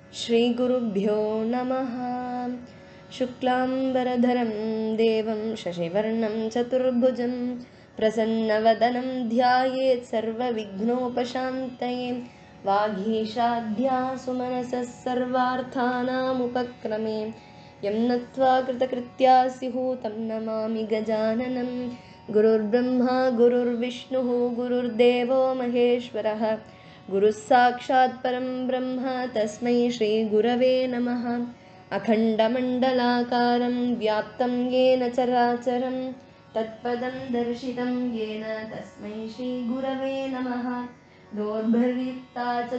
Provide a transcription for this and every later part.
श्रीगुरुभ्यो नमः शुक्लाम्बरधरं देवं शशिवर्णं चतुर्भुजं प्रसन्नवदनं ध्यायेत् सर्वविघ्नोपशान्तये वागीशाध्या सुमनसः सर्वार्थानामुपक्रमे यं नत्वा कृतकृत्या स्युः नमामि गजाननं गुरुर्ब्रह्मा गुरुर्विष्णुः गुरुर्देवो महेश्वरः गुरुः साक्षात् परं ब्रह्म तस्मै श्रीगुरवे नमः अखण्डमण्डलाकारं व्याप्तं येन चराचरं तत्पदं दर्शितं येन तस्मै श्रीगुरवे नमः दोर्भिर्युक्ता च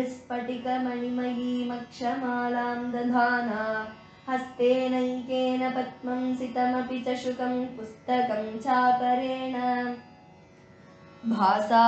दुर्भिस्फटिकमणिमयीमक्षमालां दधाना हस्तेनैकेन पद्मं सितमपि च शुकं पुस्तकं चापरेण भासा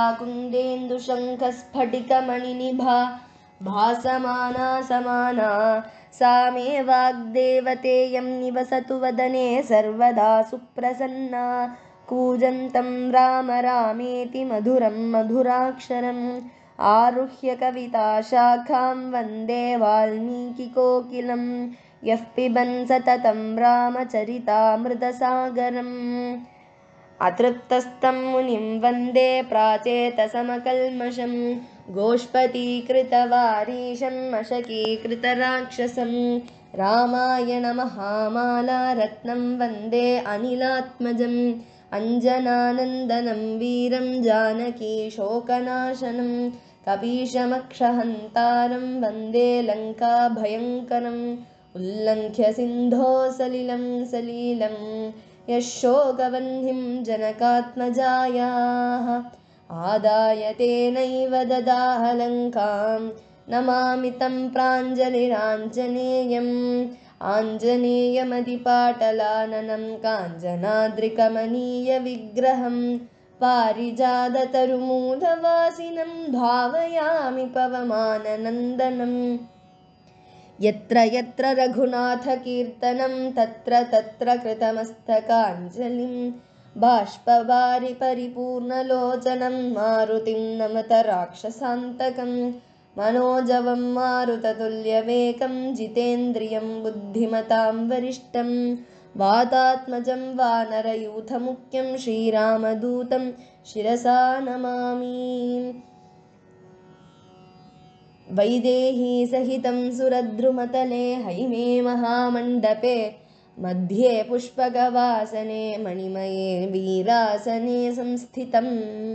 कुन्देन्दुशङ्खस्फटिकमणिनिभा भासमाना समाना सा मे वाग्देवतेयं निवसतु वदने सर्वदा सुप्रसन्ना कूजन्तं राम रामेति मधुरं मधुराक्षरम् आरुह्य कविताशाखां वन्दे वाल्मीकिकोकिलं यः पिबन् सततं रामचरितामृतसागरम् अतृप्तस्तं मुनिं वन्दे प्राचेतसमकल्मषं गोष्पतीकृतवारीशं मशकीकृतराक्षसं रामायणमहामाला रत्नं वन्दे अनिलात्मजम् अञ्जनानन्दनं वीरं जानकीशोकनाशनं कपीशमक्षहन्तारं वन्दे लङ्काभयङ्करम् उल्लङ्घ्य सिन्धो सलिलं सलीलं यशोकवह्निं जनकात्मजायाः आदाय तेनैव ददाह लङ्कां नमामि तं प्राञ्जलिराञ्जनेयम् आञ्जनेयमदिपाटलाननं काञ्जनाद्रिकमनीयविग्रहं पारिजाततरुमूलवासिनं भावयामि पवमाननन्दनम् यत्र यत्र रघुनाथकीर्तनं तत्र तत्र कृतमस्तकाञ्जलिं बाष्पवारि परिपूर्णलोचनं मारुतिं नमत राक्षसान्तकं मनोजवं मारुततुल्यवेकं जितेन्द्रियं बुद्धिमतां वरिष्ठं वातात्मजं वानरयूथमुख्यं श्रीरामदूतं शिरसा नमामि वैदेहीसहितं सुरद्रुमतले हैमे महामण्डपे मध्ये पुष्पकवासने मणिमये वीरासने संस्थितम्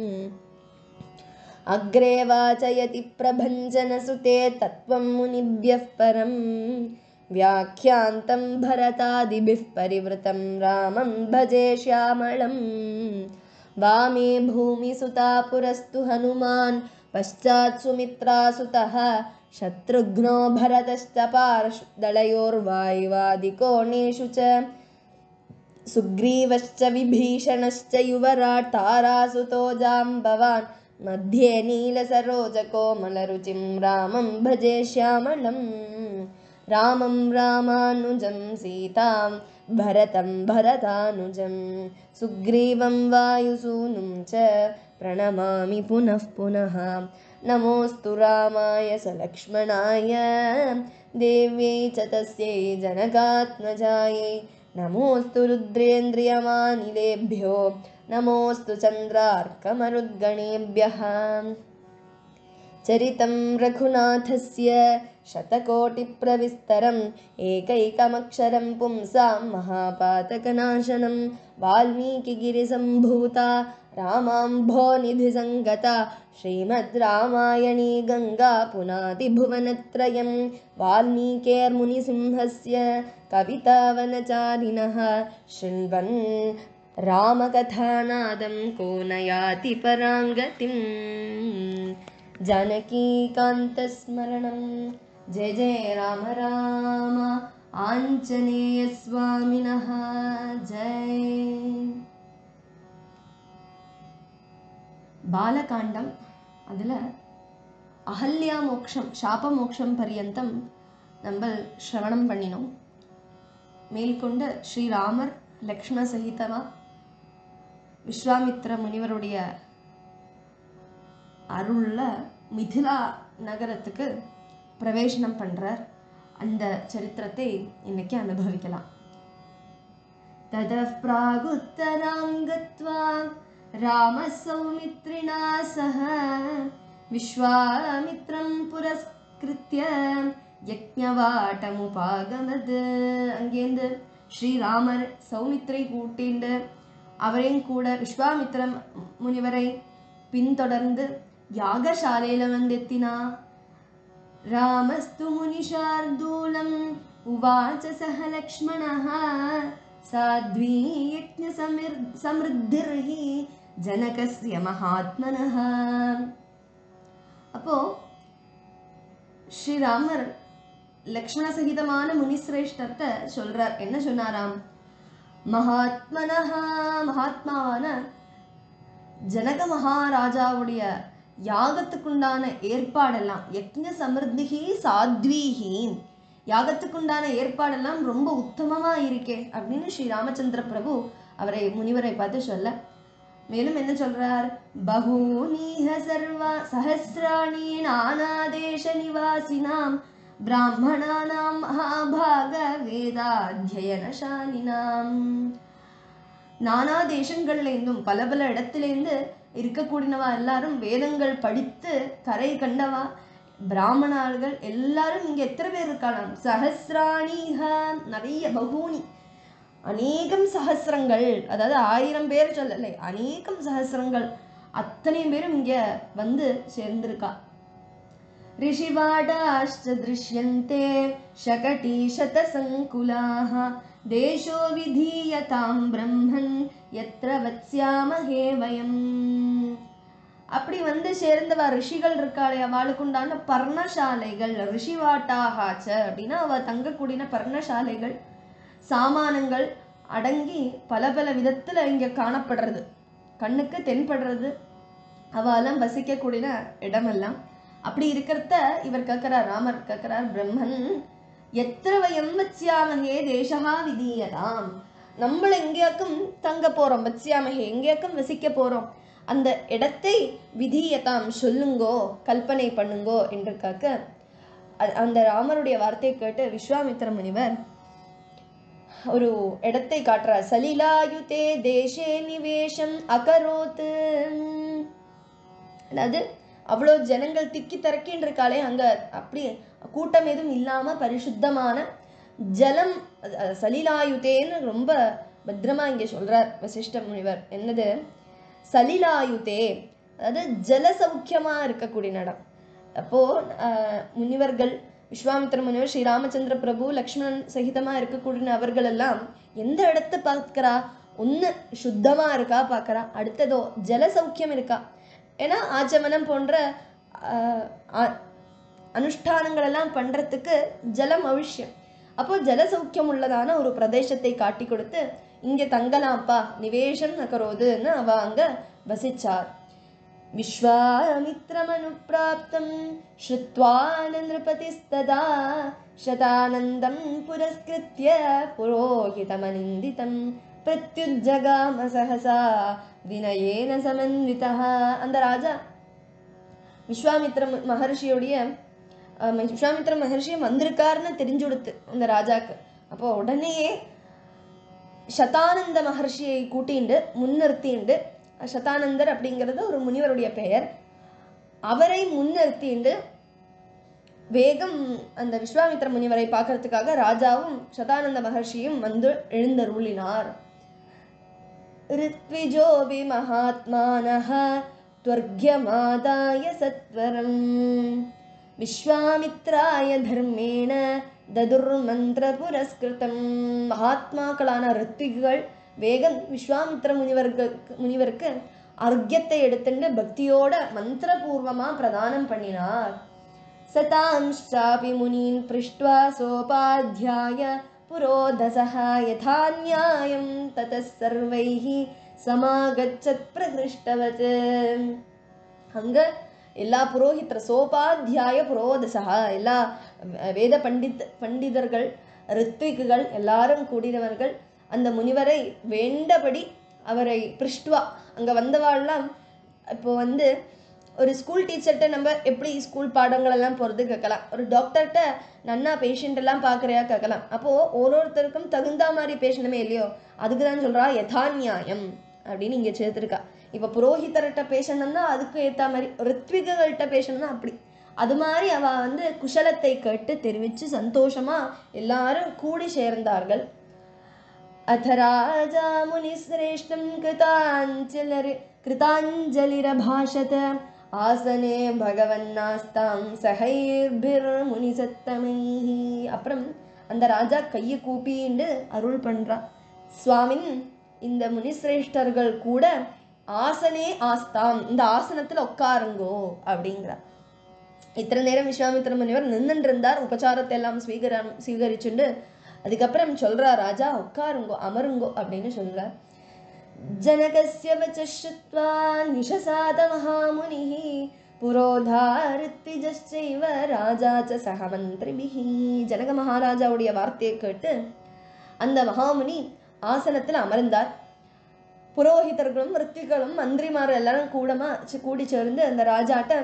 अग्रे वाचयति प्रभञ्जनसुते तत्त्वं मुनिभ्यः परं व्याख्यान्तं भरतादिभिः परिवृतं रामं भजे श्यामळम् वामे भूमिसुता पुरस्तु हनुमान् पश्चात् सुमित्रासुतः शत्रुघ्नो भरतश्च पार्श्वदलयोर्वायुवादिकोणेषु च सुग्रीवश्च विभीषणश्च युवराट् तारासुतो जाम्बवान् मध्ये नीलसरोजकोमलरुचिं रामं भजे श्यामळम् रामं रामानुजं सीतां भरतं भरतानुजं सुग्रीवं वायुसूनुं च प्रणमामि पुनः पुनः नमोऽस्तु रामाय सलक्ष्मणाय देव्यै च तस्यै जनकात्मजायै नमोऽस्तु रुद्रेन्द्रियमानिलेभ्यो नमोऽस्तु चन्द्रार्कमरुद्गणेभ्यः चरितं रघुनाथस्य शतकोटिप्रविस्तरम् एकैकमक्षरं पुंसां महापातकनाशनं वाल्मीकिगिरिसम्भूता रामाम्भोनिधिसङ्गता श्रीमद् रामायणी गङ्गा पुनातिभुवनत्रयं वाल्मीकेर्मुनिसिंहस्य कवितावनचारिणः शृण्वन् रामकथानादं को नयाति पराङ्गतिम् जानकीकान्तस्मरणं जय जय राम राम आञ्जनेयस्वामिनः जय பாலகாண்டம் அதில் அகல்யா மோக்ஷம் சாப மோக்ஷம் பர்யந்தம் நம்ம ஸ்ரவணம் பண்ணினோம் மேற்கொண்டு ஸ்ரீராமர் லக்ஷ்மண சகிதமா விஸ்வாமித்ர முனிவருடைய அருள்ல மிதிலா நகரத்துக்கு பிரவேசனம் பண்றார் அந்த சரித்திரத்தை இன்னைக்கு அனுபவிக்கலாம் ततः प्रागुत्तरां गत्वा रामः सौमित्रिणा सह विश्वामित्रं पुरस्कृत्य யக்ஞவாட்டமுபாகமது அங்கேருந்து ஸ்ரீராமர் சௌமித்ரை கூட்டிண்டு அவரையும் கூட விஸ்வாமித்திரம் முனிவரை பின்தொடர்ந்து யாகசாலையில வந்தெத்தினா रामस्तु मुनिशार्दूलम् उवाच सह लक्ष्मणः साध्वी यज्ञसमिर् समृद्धिर्हि जनकस्य महात्मनः அப்போ ஸ்ரீராமர் லக்ஷ்மண சகிதமான முனிசிரேஷ்டத்தை சொல்றார் என்ன சொன்னாராம் மகாத்மனஹா மகாத்மாவான ஜனக மகாராஜாவுடைய யாகத்துக்குண்டான ஏற்பாடெல்லாம் யக்ஞ சமிருத்திகி சாத்வீகி யாகத்துக்குண்டான ஏற்பாடெல்லாம் ரொம்ப உத்தமமா இருக்கே அப்படின்னு ஸ்ரீ ராமச்சந்திர பிரபு அவரை முனிவரை பார்த்து சொல்ல மேலும் என்ன சொல்றார் பகூனீஹ சர்வா சஹசிராணி நானாதேச நிவாசினாம் பிராமணானாம் மகாபாக வேதாத்தியனசாலினாம் நானா தேசங்கள்ல இருந்தும் பல பல இடத்திலேருந்து இருக்கக்கூடியவா எல்லாரும் வேதங்கள் படித்து கரை கண்டவா பிராமணர்கள் எல்லாரும் இங்க எத்தனை பேர் இருக்கலாம் சஹசிராணிஹ நிறைய பகூனி அநேகம் சஹசிரங்கள் அதாவது ஆயிரம் பேர் சொல்லலை அநேகம் சஹசிரங்கள் அத்தனை பேரும் இங்க வந்து சேர்ந்திருக்கா ऋषिवाडाश्च दृश्यन्ते शकटीशतसङ्कुलाः देशो विधीयतां ब्रह्मन् यत्र वत्स्यामहे वयम् அப்படி வந்து சேர்ந்தவ ரிஷிகள் இருக்காளே அவளுக்குண்டான பர்ணசாலைகள் ரிஷிவாட்டாகாச்ச அப்படின்னா அவ தங்கக்கூடிய பர்ணசாலைகள் சாமானங்கள் அடங்கி பல பல விதத்துல இங்க காணப்படுறது கண்ணுக்கு தென்படுறது அவெல்லாம் வசிக்கக்கூடிய இடமெல்லாம் அப்படி இருக்கிறத இவர் கேட்கிறார் ராமர் கேட்கிறார் பிரம்மன் எத்திர வயம் வச்சியாமகே தேசகா விதீயதாம் நம்மள எங்கேயாக்கும் தங்க போறோம் வச்சியாமகே எங்கேயாக்கும் வசிக்க போறோம் அந்த இடத்தை விதியதாம் சொல்லுங்கோ கல்பனை பண்ணுங்கோ என்று கேட்க அ- அந்த ராமருடைய வார்த்தையை கேட்டு விஸ்வாமித்திர முனிவர் ஒரு இடத்தை காட்டுறார் சலிலாயுதே தேசே நிவேஷம் அகரோத்து அதாவது அவ்வளோ ஜனங்கள் திக்கி திறக்கின்னு இருக்காளே அங்க அப்படி கூட்டம் எதுவும் இல்லாம பரிசுத்தமான ஜலம் அது- அது சலிலாயுதேன்னு ரொம்ப பத்திரமா இங்க சொல்றார் வசிஷ்ட முனிவர் என்னது சலிலாயுதே அதாவது ஜல சௌக்கியமா இருக்கக்கூடிய இடம் அப்போ ஆஹ், முனிவர்கள் விஸ்வாமித்திர முனிவர் ஸ்ரீ ராமச்சந்திர பிரபு லக்ஷ்மணன் சகிதமா இருக்கக்கூடிய அவர்கள் எல்லாம் எந்த இடத்தை பார்க்கறா ஒண்ணு சுத்தமா இருக்கா பார்க்கறா அடுத்ததோ ஜல சௌக்கியம் இருக்கா ஏன்னா ஆச்சமனம் போன்ற ஆஹ், ஆ- அனுஷ்டானங்கள் எல்லாம் பண்றதுக்கு ஜலம் அவசியம் அப்போ ஜல சௌக்கியம் உள்ளதான ஒரு பிரதேசத்தை காட்டி கொடுத்து இங்க தங்கலாம்ப்பா நிவேஷம் நகரோதுன்னு அவ அங்க வசிச்சார் विश्वामित्रमनुप्राप्तं श्रुत्वा नृपतिस्तदा शतानन्दं पुरस्कृत्य पुरोहितमनिन्दितं प्रत्युज्जगाम सहसा विनयेन समन्वितः அந்த ராஜா விஸ்வாமித்ர ம- மகர்ஷியுடைய அஹ், விஸ்வாமித்ர மகர்ஷியும் வந்திருக்காருன்னு தெரிஞ்சு கொடுத்து அந்த ராஜாக்கு அப்போ உடனேயே சதானந்த மகர்ஷியை கூட்டிண்டு முன்னிறுத்திண்டு சதானந்தர் அப்படிங்கிறது ஒரு முனிவருடைய பெயர் அவரை முன்னிறுத்திண்டு வேகம் அந்த விஸ்வாமித்திர முனிவரை பார்க்கறதுக்காக ராஜாவும் சதானந்த மகர்ஷியும் வந்து எழுந்தருளினார் ऋत्विजोऽपि महात्मानः त्वर्घ्यमादाय सत्वरम् விஸ்வாமித்ராய தர்மேண ததுர்மந்திர புரஸ்கிருதம் மகாத்மாக்களான ரித்விகள் வேகம் விஸ்வாமித்ர முனிவருக்கு முனிவருக்கு அர்க்கியத்தை எடுத்துட்டு பக்தியோட மந்திரபூர்வமா பிரதானம் பண்ணினார் सतांश्चापि मुनीन् पृष्ट्वा सोपाध्याय पुरोधसः यथा न्यायं ततः सर्वैः समागच्छत् प्रहृष्टवत् அங்க எல்லா புரோஹித்தர் சோபாத்தியாய புரோதசா எல்லா அஹ், வேத பண்டித் பண்டிதர்கள் ரித்விக்குகள் எல்லாரும் கூடினவர்கள் அந்த முனிவரை வேண்டபடி அவரை பிருஷ்டுவா அங்க வந்தவாள்லாம் இப்போ வந்து ஒரு ஸ்கூல் டீச்சர்கிட்ட நம்ம எப்படி ஸ்கூல் பாடங்கள் எல்லாம் போகிறது கேட்கலாம் ஒரு டாக்டர்கிட்ட நன்னா பேஷண்ட் எல்லாம் பார்க்குறியா கேட்கலாம் அப்போது ஒரு ஒருத்தருக்கும் தகுந்த மாதிரி பேசணுமே இல்லையோ அதுக்கு தான் சொல்கிறா யதாநியாயம் அப்படின்னு இங்கே சேர்த்துருக்கா இப்போ புரோஹிதர்கிட்ட பேசணும்னா அதுக்கு ஏற்ற மாதிரி ரித்விகர்கள்ட்ட பேசணும்னா அப்படி அது மாதிரி அவ வந்து குஷலத்தை கேட்டு தெரிவித்து சந்தோஷமா எல்லாரும் கூடி சேர்ந்தார்கள் अथ राजा मुनिश्रेष्ठं कृताञ्जलि कृताञ्जलिरभाषत ஆசனே பகவன்னாஸ்தாம் சகைர்பிர்முனிசத்தமைஹி அப்புறம் அந்த ராஜா கையை கூப்பிண்டு அருள் பண்றா சுவாமின் இந்த முனிசிரேஷ்டர்கள் கூட ஆசனே ஆஸ்தாம் இந்த ஆசனத்துல உட்காருங்கோ அப்படிங்கிறா இத்தனை நேரம் விஸ்வாமித்திர முனிவர் நின்றுட்டு இருந்தார் உபச்சாரத்தை எல்லாம் ஸ்வீகர ஸ்வீகரிச்சுண்டு அதுக்கப்புறம் சொல்றா ராஜா உட்காருங்கோ அமருங்கோ அப்படின்னு சொல்றார் जनकस्य वचः श्रुत्वा निशसाद महामुनिः புரோதாரித்விஜைவ ராஜா ச சக மந்திரிபிஹி ஜனக மகாராஜாவுடைய வார்த்தையை கேட்டு அந்த மகாமுனி ஆசனத்தில் அமர்ந்தார் புரோஹிதர்களும் ரித்திகளும் மந்திரிமார் எல்லாரும் கூடமா சி- கூடி சேர்ந்து அந்த ராஜாட்ட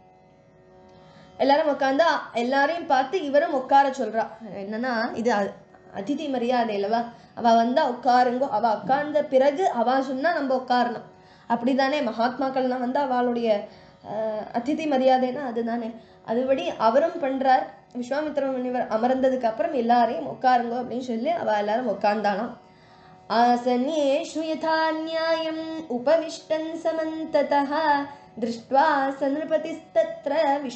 எல்லாரும் உட்காந்து எல்லாரையும் பார்த்து இவரும் உட்கார சொல்றா என்னன்னா இது அ- அதிதி மரியாதை இல்லவா அவ வந்தா உட்காருங்கோ அவ உட்கார்ந்த பிறகு அவ சொன்னா நம்ம உட்காரணும் அப்படிதானே மகாத்மாக்கள்லாம் வந்து அவளுடைய அஹ், அதிதி மரியாதைனா அதுதானே அதுபடி அவரும் பண்றார் விஸ்வாமித்திர முனிவர் அமர்ந்ததுக்கு அப்புறம் எல்லாரையும் உட்காருங்கோ அப்படின்னு சொல்லி அவ எல்லாரும் உட்கார்ந்தாளாம் आसन्येषु यथा न्यायम् उपविष्टन् समन्ततः दृष्ट्वा स नृपतिस्तत्र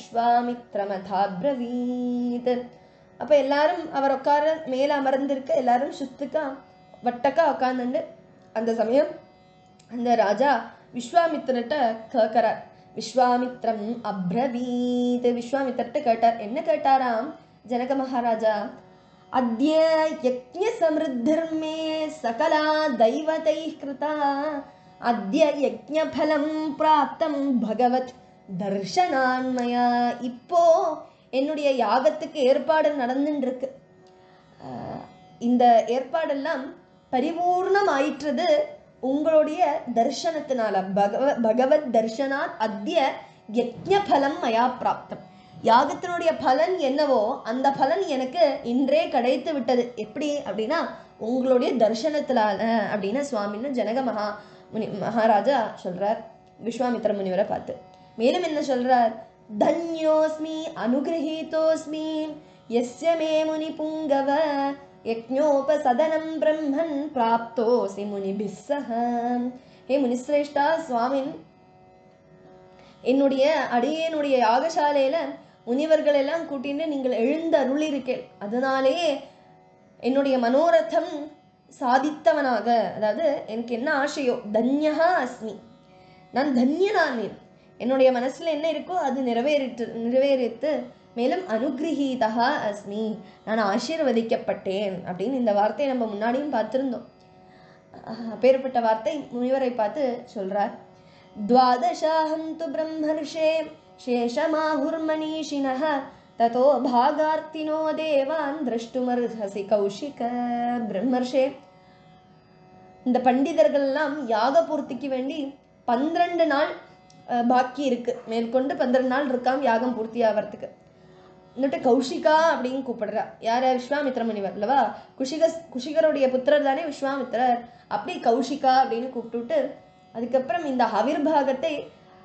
விஸ்வாமித்ரமதாப்ரவீத் அப்ப எல்லாரும் அவர் உட்கார மேல அமர்ந்திருக்க எல்லாரும் சுத்துக்கா வட்டக்கா உட்காந்துண்டு அந்த சமயம் அந்த ராஜா விஸ்வாமித்திரட்ட கேட்கிறார் விஸ்வாமித்ரம் அப்ரவீத் விஸ்வாமித்திரட்ட கேட்டார் என்ன கேட்டாராம் ஜனக மகாராஜா अद्य यज्ञसमृद्धिर्मे सकला दैवतैः कृता अद्य यज्ञफलं प्राप्तं பகவத் தர்ஷனான்மயா இப்போ என்னுடைய யாகத்துக்கு ஏற்பாடு நடந்துட்டு இருக்கு ஆஹ் இந்த ஏற்பாடெல்லாம் பரிபூர்ணம் ஆயிற்றது உங்களுடைய தர்ஷனத்தினால பகவ பகவத் தர்ஷனாத் அத்திய யஜ்ஞபலம் மயா பிராப்தம் யாகத்தினுடைய பலன் என்னவோ அந்த பலன் எனக்கு இன்றே கிடைத்து விட்டது எப்படி அப்படின்னா உங்களுடைய தர்ஷனத்தினால அப்படின்னு சுவாமின்னு ஜனக மகா முனி மகாராஜா சொல்றார் விஸ்வாமித்திர முனிவரை பார்த்து மேலும் என்ன சொல்றார் தன்யோஸ்மி அனுகிரகீதோஸ்மி எஸ்ய மே முனி புங்கவ யக்ஞோபசதனம் பிரம்மன் பிராப்தோசி முனிபிஸ் சக ஹே முனிஸ்ரேஷ்டா சுவாமின் என்னுடைய அடியேனுடைய யாகசாலையில முனிவர்கள் எல்லாம் கூட்டிட்டு நீங்கள் எழுந்து அருளிருக்கேன் அதனாலேயே என்னுடைய மனோரதம் சாதித்தவனாக அதாவது எனக்கு என்ன ஆசையோ தன்யகா அஸ்மி நான் தன்யனானேன் என்னுடைய மனசுல என்ன இருக்கோ அது நிறைவேறிட்டு நிறைவேறித்து மேலும் அனுகிரகீதா அஸ்மி நான் ஆசீர்வதிக்கப்பட்டேன் அப்படின்னு இந்த வார்த்தையை நம்ம முன்னாடியும் பார்த்திருந்தோம் அஹ் அப்பேற்பட்ட வார்த்தை முனிவரை பார்த்து சொல்றார் द्वादशाहं तु ब्रह्मर्षे शेषमाहुर्मनीषिणः ततो भागार्तिनो देवान् द्रष्टुमर्हसि कौशिक பிரம்மர்ஷே இந்த பண்டிதர்கள் எல்லாம் யாக பூர்த்திக்கு வேண்டி பன்னிரண்டு நாள் அஹ், பாக்கி இருக்கு மேற்கொண்டு பன்னிரண்டு நாள் இருக்காம் யாகம் பூர்த்தி ஆகிறதுக்கு എന്നിട്ട് கௌஷிகா அப்படின்னு கூப்பிடுறா யார விஸ்வாமித்ர முனிவர் அல்லவா குஷிக குஷிகருடைய புத்திரர் தானே விஸ்வாமித்ரர் அப்படி கௌஷிகா அப்படின்னு கூப்பிட்டுட்டு அதுக்கப்புறம் இந்த ஹவிர்பாகத்தை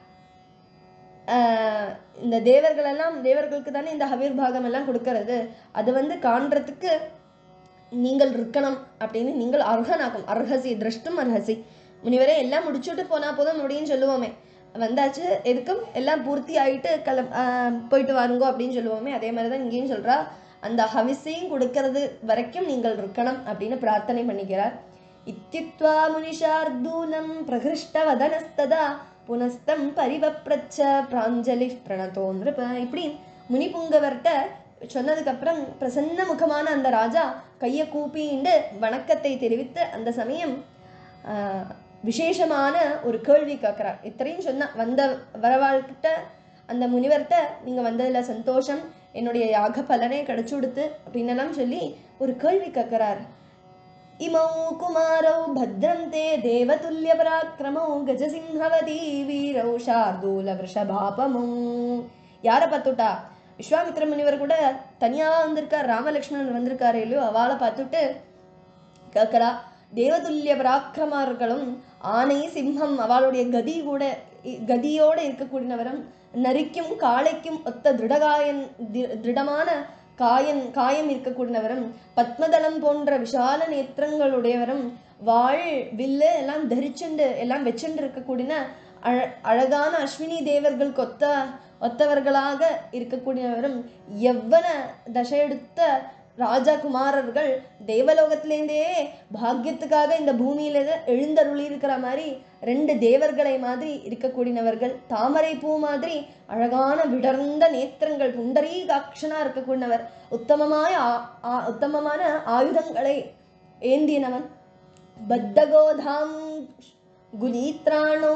ஆஹ், இந்த தேவர்கள் எல்லாம் தேவர்களுக்கு தானே இந்த ஹவிர்பாகம் எல்லாம் கொடுக்கறது அது வந்து காண்றதுக்கு நீங்கள் இருக்கணும் அப்படின்னு நீங்கள் அர்ஹனாகும் அர்ஹசி திரஷ்டும் அர்ஹசி முனிவரே எல்லாம் முடிச்சுட்டு போனா போதும் முடியும்னு சொல்லுவோமே வந்தாச்சு எதுக்கும் எல்லாம் பூர்த்தி ஆயிட்டு கிளம் ஆஹ் போயிட்டு வாருங்கோ அப்படின்னு சொல்லுவோமே அதே மாதிரி தான் இங்கேயும் சொல்றா அந்த ஹவிஸையும் கொடுக்கறது வரைக்கும் நீங்கள் இருக்கணும் அப்படின்னு பிரார்த்தனை பண்ணிக்கிறார் இத்தித்வா முனிஷார்தூனம் பிரகிருஷ்டவதனஸ்ததா புனஸ்தம் பரிவப்ரச்ச பிராஞ்சலி பிரணதோ நிருப இப்படி முனிபுங்கவர்கிட்ட சொன்னதுக்கப்புறம் பிரசன்ன முகமான அந்த ராஜா கையை கூப்பிண்டு வணக்கத்தை தெரிவித்து அந்த சமயம் ஆஹ், விசேஷமான ஒரு கேள்வி கேட்குறார் இத்தனையும் சொன்னா வந்த வரவாழ்கிட்ட அந்த முனிவர்கிட்ட நீங்கள் வந்ததில் சந்தோஷம் என்னுடைய யாக பலனே கிடைச்சு கொடுத்து அப்படின்னெல்லாம் சொல்லி ஒரு கேள்வி கேட்குறார் इमौ कुमारौ भद्रं ते देवतुल्यपराक्रमौ गजसिंहवती வீரௌ शार्दूलवृषभापमौ யாரை பார்த்துட்டா விஸ்வாமித்திர முனிவர் கூட தனியா வந்திருக்கார் ராமலக்ஷ்மணன் வந்திருக்காரு இல்லையோ அவளை பார்த்துட்டு கேட்கிறா தேவதுல்லிய பராக்கிரமர்களும் ஆனை சிம்மம் அவளுடைய கதி கூட இ- கதியோட இருக்கக்கூடியவரும் நரிக்கும் காளைக்கும் ஒத்த திருடகாயன் தி- திருடமான காயன் காயம் இருக்கக்கூடியவரும் பத்மதளம் போன்ற விஷால நேத்திரங்களுடையவரும் வாழ் வில்லு எல்லாம் தரிச்சுண்டு எல்லாம் வச்சுண்டு இருக்கக்கூடிய அழ அழகான அஸ்வினி தேவர்களுக்கு ஒத்த ஒத்தவர்களாக இருக்கக்கூடியவரும் எவ்வன தசையெடுத்த ராஜா குமாரர்கள் தேவலோகத்திலேருந்தே பாக்கியத்துக்காக இந்த பூமியில எழுந்தருளி இருக்கிற மாதிரி ரெண்டு தேவர்களை மாதிரி இருக்கக்கூடியவர்கள் தாமரை பூ மாதிரி அழகான விடர்ந்த நேத்திரங்கள் புண்டரீகாட்சனா இருக்கக்கூடியவர் உத்தமமாய ஆ- ஆ- உத்தமமான ஆயுதங்களை ஏந்தினவன் பத்தகோதாம் குலீத்ராணோ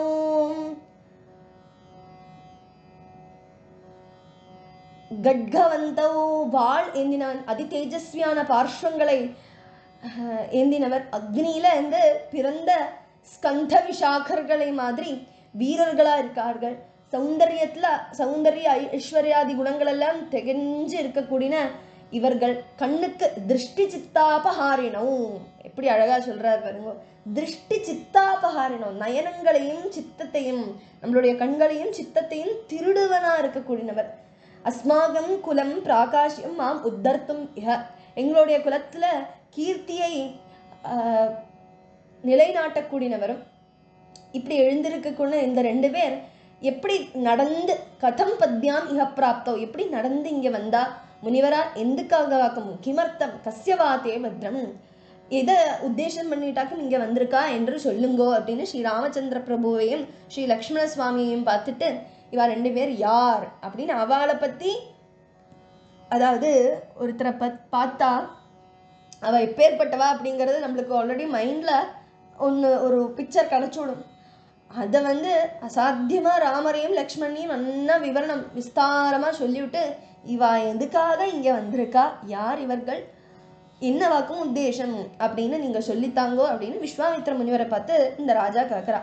கட்கவந்தௌ வாள் ஏந்தினவன் அதி தேஜஸ்வியான பார்ஷ்வங்களை அஹ், ஏந்தினவர் அக்னியில இருந்து பிறந்த ஸ்கந்த விஷாகர்களை மாதிரி வீரர்களா இருக்கார்கள் சௌந்தரியத்துல சௌந்தரிய ஐ- ஐஸ்வர்யாதி குணங்கள் எல்லாம் திகஞ்சு இருக்கக்கூடிய இவர்கள் கண்ணுக்கு திருஷ்டி சித்தாபஹாரிணம் எப்படி அழகா சொல்றார் பாருங்க திருஷ்டி சித்தாபஹாரிணம் நயனங்களையும் சித்தத்தையும் நம்மளுடைய கண்களையும் சித்தத்தையும் திருடுவனா இருக்கக்கூடியவர் அஸ்மாகம் குலம் பிராகாஷ்யம் மாம் உத்தர்த்தும் இஹ எங்களுடைய குலத்துல கீர்த்தியை ஆஹ், நிலைநாட்டக்கூடியவரும் இப்படி எழுந்திருக்கக்கூடிய இந்த ரெண்டு பேர் எப்படி நடந்து கதம் பத்யாம் இஹ பிராப்தோ எப்படி நடந்து இங்க வந்தா முனிவரா எந்துக்காக வாக்கும் கிமர்த்தம் கஸ்யவாத்தே பத்ரம் எதை உத்தேசம் பண்ணிட்டாக்கும் இங்க வந்திருக்கா என்று சொல்லுங்கோ அப்படின்னு ஸ்ரீ ராமச்சந்திர பிரபுவையும் ஸ்ரீ லக்ஷ்மண சுவாமியையும் பார்த்துட்டு இவா ரெண்டு பேர் யார் அப்படின்னு அவளை பத்தி அதாவது ஒருத்தரை பத் பார்த்தா அவ எப்பேற்பட்டவா அப்படிங்கிறது நம்மளுக்கு ஆல்ரெடி மைண்ட்ல ஒன்று ஒரு பிக்சர் கிடச்சிடும் அதை வந்து அசாத்தியமா ராமரையும் லக்ஷ்மணையும் நல்லா விவரணம் விஸ்தாரமா சொல்லிவிட்டு இவா எதுக்காக இங்க வந்திருக்கா யார் இவர்கள் என்னவாக்கும் உத்தேசம் அப்படின்னு நீங்க சொல்லித்தாங்கோ அப்படின்னு விஸ்வாமித்திர முனிவரை பார்த்து இந்த ராஜா கேட்குறா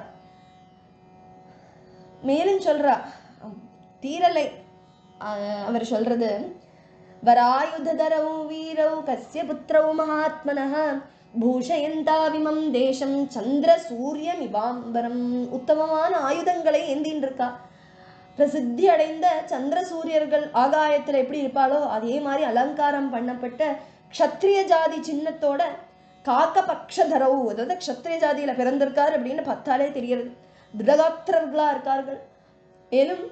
மேலும் சொல்றா தீரலை ஆஹ் அவர் சொல்றது வராயுதரௌ வீரௌ கஸ்ய புத்திரௌ மகாத்மனः பூஷயந்தாவிமம் தேசம் சந்திர சூரியமிவாம்பரம் உத்தமமான ஆயுதங்களை ஏந்தின்னு இருக்கா பிரசித்தி அடைந்த சந்திர சூரியர்கள் ஆகாயத்துல எப்படி இருப்பாளோ அதே மாதிரி அலங்காரம் பண்ணப்பட்ட க்ஷத்ரிய ஜாதி சின்னத்தோட காக்க பக்ஷதரவு அதாவது க்ஷத்ரிய ஜாதியில பிறந்திருக்கார் அப்படின்னு பார்த்தாலே தெரியறது திருடகாத்திரர்களா இருக்கார்கள் மேலும்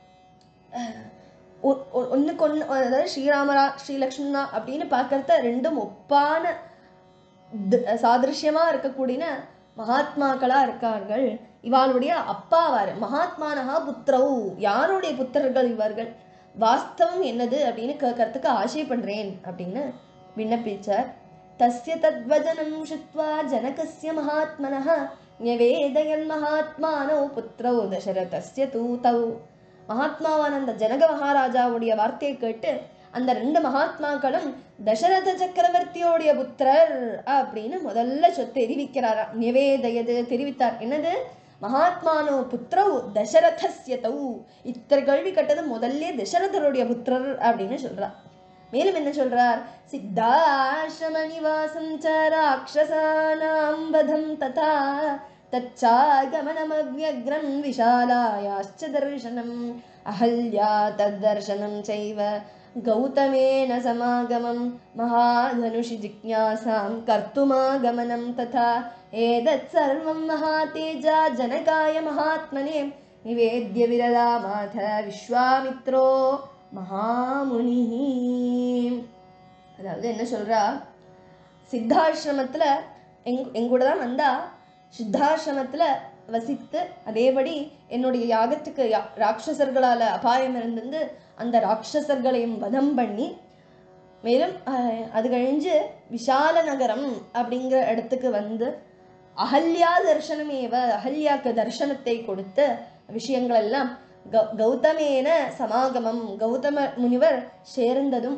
ஒ- ஒ- ஒண்ணுக்கு ஒண்ணு அதாவது ஸ்ரீராமரா ஸ்ரீலக்ஷ்மணா அப்படின்னு பார்க்கறத ரெண்டும் ஒப்பான த- சாதிருஷ்யமா இருக்கக்கூடிய மகாத்மாக்களா இருக்கார்கள் இவாளுடைய அப்பாவார் மகாத்மானஹா புத்திரவு யாருடைய புத்திரர்கள் இவர்கள் வாஸ்தவம் என்னது அப்படின்னு கேட்கறதுக்கு ஆசைப்படுறேன் அப்படின்னு விண்ணப்பிச்சார் தஸ்ய தத்வஜனம் சுத்வா ஜனகஸ்ய மகாத்மனः ஞவேதயன் மகாத்மானோ புத்திரோ தசரதஸ்ய தூதௌ மகாத்மாவான அந்த ஜனக மகாராஜாவுடைய வார்த்தையை கேட்டு அந்த ரெண்டு மகாத்மாக்களும் தசரத சக்கரவர்த்தியோடைய புத்திரர் அப்படின்னு முதல்ல சொ தெரிவிக்கிறாரா நிவேதயது தெரிவித்தார் என்னது மகாத்மானோ புத்திரவு தசரதஸ்ய தௌ இத்தனை கேள்வி கட்டது முதல்ல தசரதருடைய புத்திரர் அப்படின்னு சொல்றார் மேலும் என்ன சொல்றார் சித்தாசிரம நிவாசம் ச ராட்சசானாம் வதம் ததா தச்சாகமனமவ்யக்ரம் விஷாலாயாश्च தர்சனம் அஹல்யா தத்தர்சனம் செய்வ गौतमेन समागमं महाधनुषि जिज्ञासां कर्तुमागमनं तथा एतत् सर्वं महातेजा जनकाय महात्मने निवेद्य विरलामाथ विश्वामित्रो மகாமுனிஹி அதாவது என்ன சொல்றா சித்தாசிரமத்துல எங் எங்கூட தான் வந்தா சித்தாசிரமத்துல வசித்து அதேபடி என்னுடைய யாகத்துக்கு யா- ராட்சசர்களால அபாயம் இருந்திருந்து அந்த ராட்சசர்களையும் வதம் பண்ணி மேலும் அஹ், அது கழிஞ்சு விஷால நகரம் அப்படிங்கிற இடத்துக்கு வந்து அகல்யா தர்சனமேவ அகல்யாக்கு தர்சனத்தை கொடுத்த விஷயங்கள் எல்லாம் கௌ- கௌதமேன சமாகமம் கௌதம முனிவர் சேர்ந்ததும்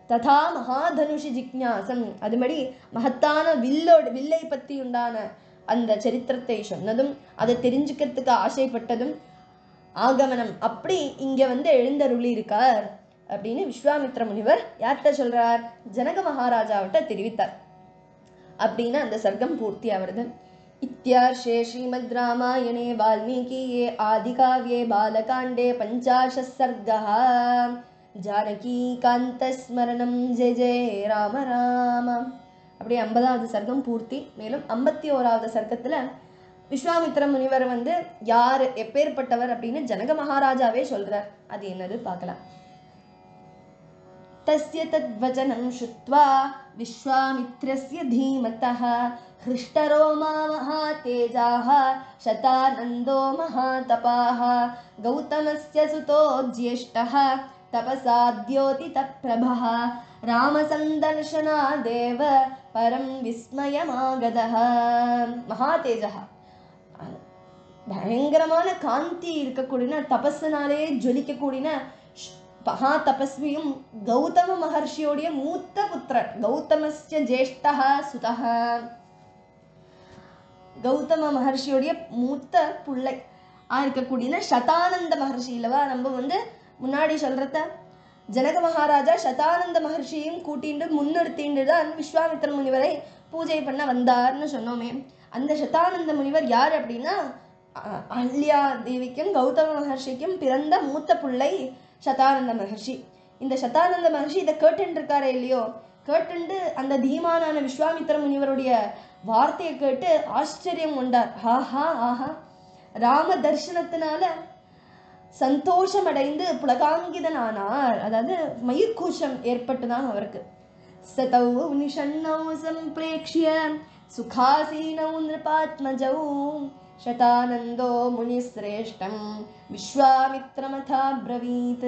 ததா மகாதனுஷி ஜிக்ஞாசம் அதுபடி மகத்தான வில்லோட வில்லை பற்றி உண்டான அந்த சரித்திரத்தை சொன்னதும் அதை தெரிஞ்சுக்கிறதுக்கு ஆசைப்பட்டதும் ஆகமனம் அப்படி இங்க வந்து எழுந்தருளி இருக்கார் அப்படின்னு விஸ்வாமித்ர முனிவர் யார்கிட்ட சொல்றார் ஜனக மகாராஜாவிட்ட தெரிவித்தார் அப்படின்னு அந்த சர்க்கம் பூர்த்தி ஆவறது इत्यार्षे श्रीमद् रामायणे वाल्मीकीये आदिकाव्ये बालकाण्डे पञ्चाशः सर्गः जानकीकान्तस्मरणं जय जय राम राम அப்படியே ஐம்பதாவது சர்க்கம் பூர்த்தி மேலும் ஐம்பத்தி ஓராவது சர்க்கத்துல விஸ்வாமித்திர முனிவர் வந்து யார் எப்பேற்பட்டவர் அப்படின்னு ஜனக மகாராஜாவே சொல்றார் அது என்னது பார்க்கலாம் तस्य तद्वचनं श्रुत्वा विश्वामित्रस्य धीमतः हृष्टरोमा महातेजाः शतानन्दो महातपाः गौतमस्य सुतो ज्येष्ठः तपसा द्योतितप्रभः रामसन्दर्शनादेव परं विस्मयमागतः महातेजः பயங்கரமான காந்தி இருக்கக்கூடிய தபஸுனாலே ஜொலிக்கக்கூடிய ஷ்- மகா தபஸ்வியும் கௌதம மகர்ஷியோடைய மூத்த புத்திரன் கௌதமஸ்ய ஜேஷ்டா சுதः கௌதம மகர்ஷியோடைய மூத்த பிள்ளை ஆ இருக்கக்கூடிய சதானந்த மகர்ஷி இல்லவா நம்ம வந்து முன்னாடி சொல்றத ஜனக மகாராஜா சதானந்த மகர்ஷியையும் கூட்டிண்டு முன்னிறுத்திண்டு தான் விஸ்வாமித்திர முனிவரை பூஜை பண்ண வந்தார்னு சொன்னோமே அந்த சதானந்த முனிவர் யார் அப்படின்னா அ- அஹல்யா தேவிக்கும் கௌதம மகர்ஷிக்கும் பிறந்த மூத்த பிள்ளை சதானந்த மகர்ஷி இந்த சதானந்த மகர்ஷி இதை கேட்டுட்டு இருக்காரே இல்லையோ கேட்டுண்டு அந்த தீமானான விஸ்வாமித்திர முனிவருடைய வார்த்தையை கேட்டு ஆச்சரியம் கொண்டார் ஆஹா ஆஹா ராம தரிசனத்தினால சந்தோஷமடைந்து புலகாங்கிதனானார் அதாவது மயிர்கூச்சம் ஏற்பட்டுதான் அவருக்கு சதௌ நிஷன்னௌ சம்பிரேக்ஷ்ய சுகாசீனௌ நிருபாத்மஜௌ शतानन्दो मुनिश्रेष्ठं विश्वामित्रमथा ब्रवीत्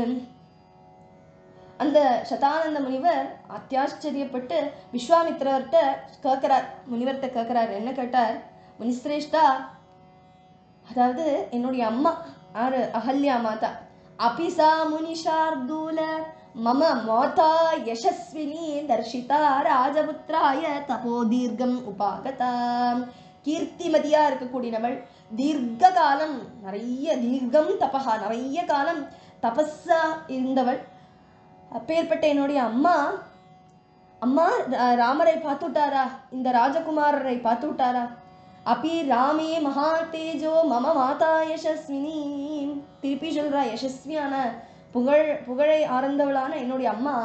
அந்த சதானந்த முனிவர் அத்தியாச்சரியப்பட்டு விஸ்வாமித்திரர்கிட்ட கேட்கிறார் முனிவர்கிட்ட கேட்கிறார் என்ன கேட்டார் முனிஸ்ரேஷ்டா அதாவது என்னுடைய அம்மா யாரு அகல்யா மாதா அபிசா முனிஷார்தூல மம மாதா யசஸ்வினி தர்ஷிதா ராஜபுத்திராய தபோ தீர்க்கம் உபாகதா கீர்த்திமதியா இருக்கக்கூடியவள் தீர்க்க காலம் நிறைய தீர்க்கம் தபஹா நிறைய காலம் தபஸா இருந்தவள் அப்பேற்பட்ட என்னுடைய அம்மா அம்மா ரா- ராமரை பார்த்துட்டாரா இந்த ராஜகுமாரரை பார்த்துட்டாரா அப்பி ராமே மகா தேஜோ மம மாதா யசஸ்வினி திருப்பி சொல்றா யசஸ்வியான புகழ் புகழை ஆர்ந்தவளான என்னுடைய அம்மா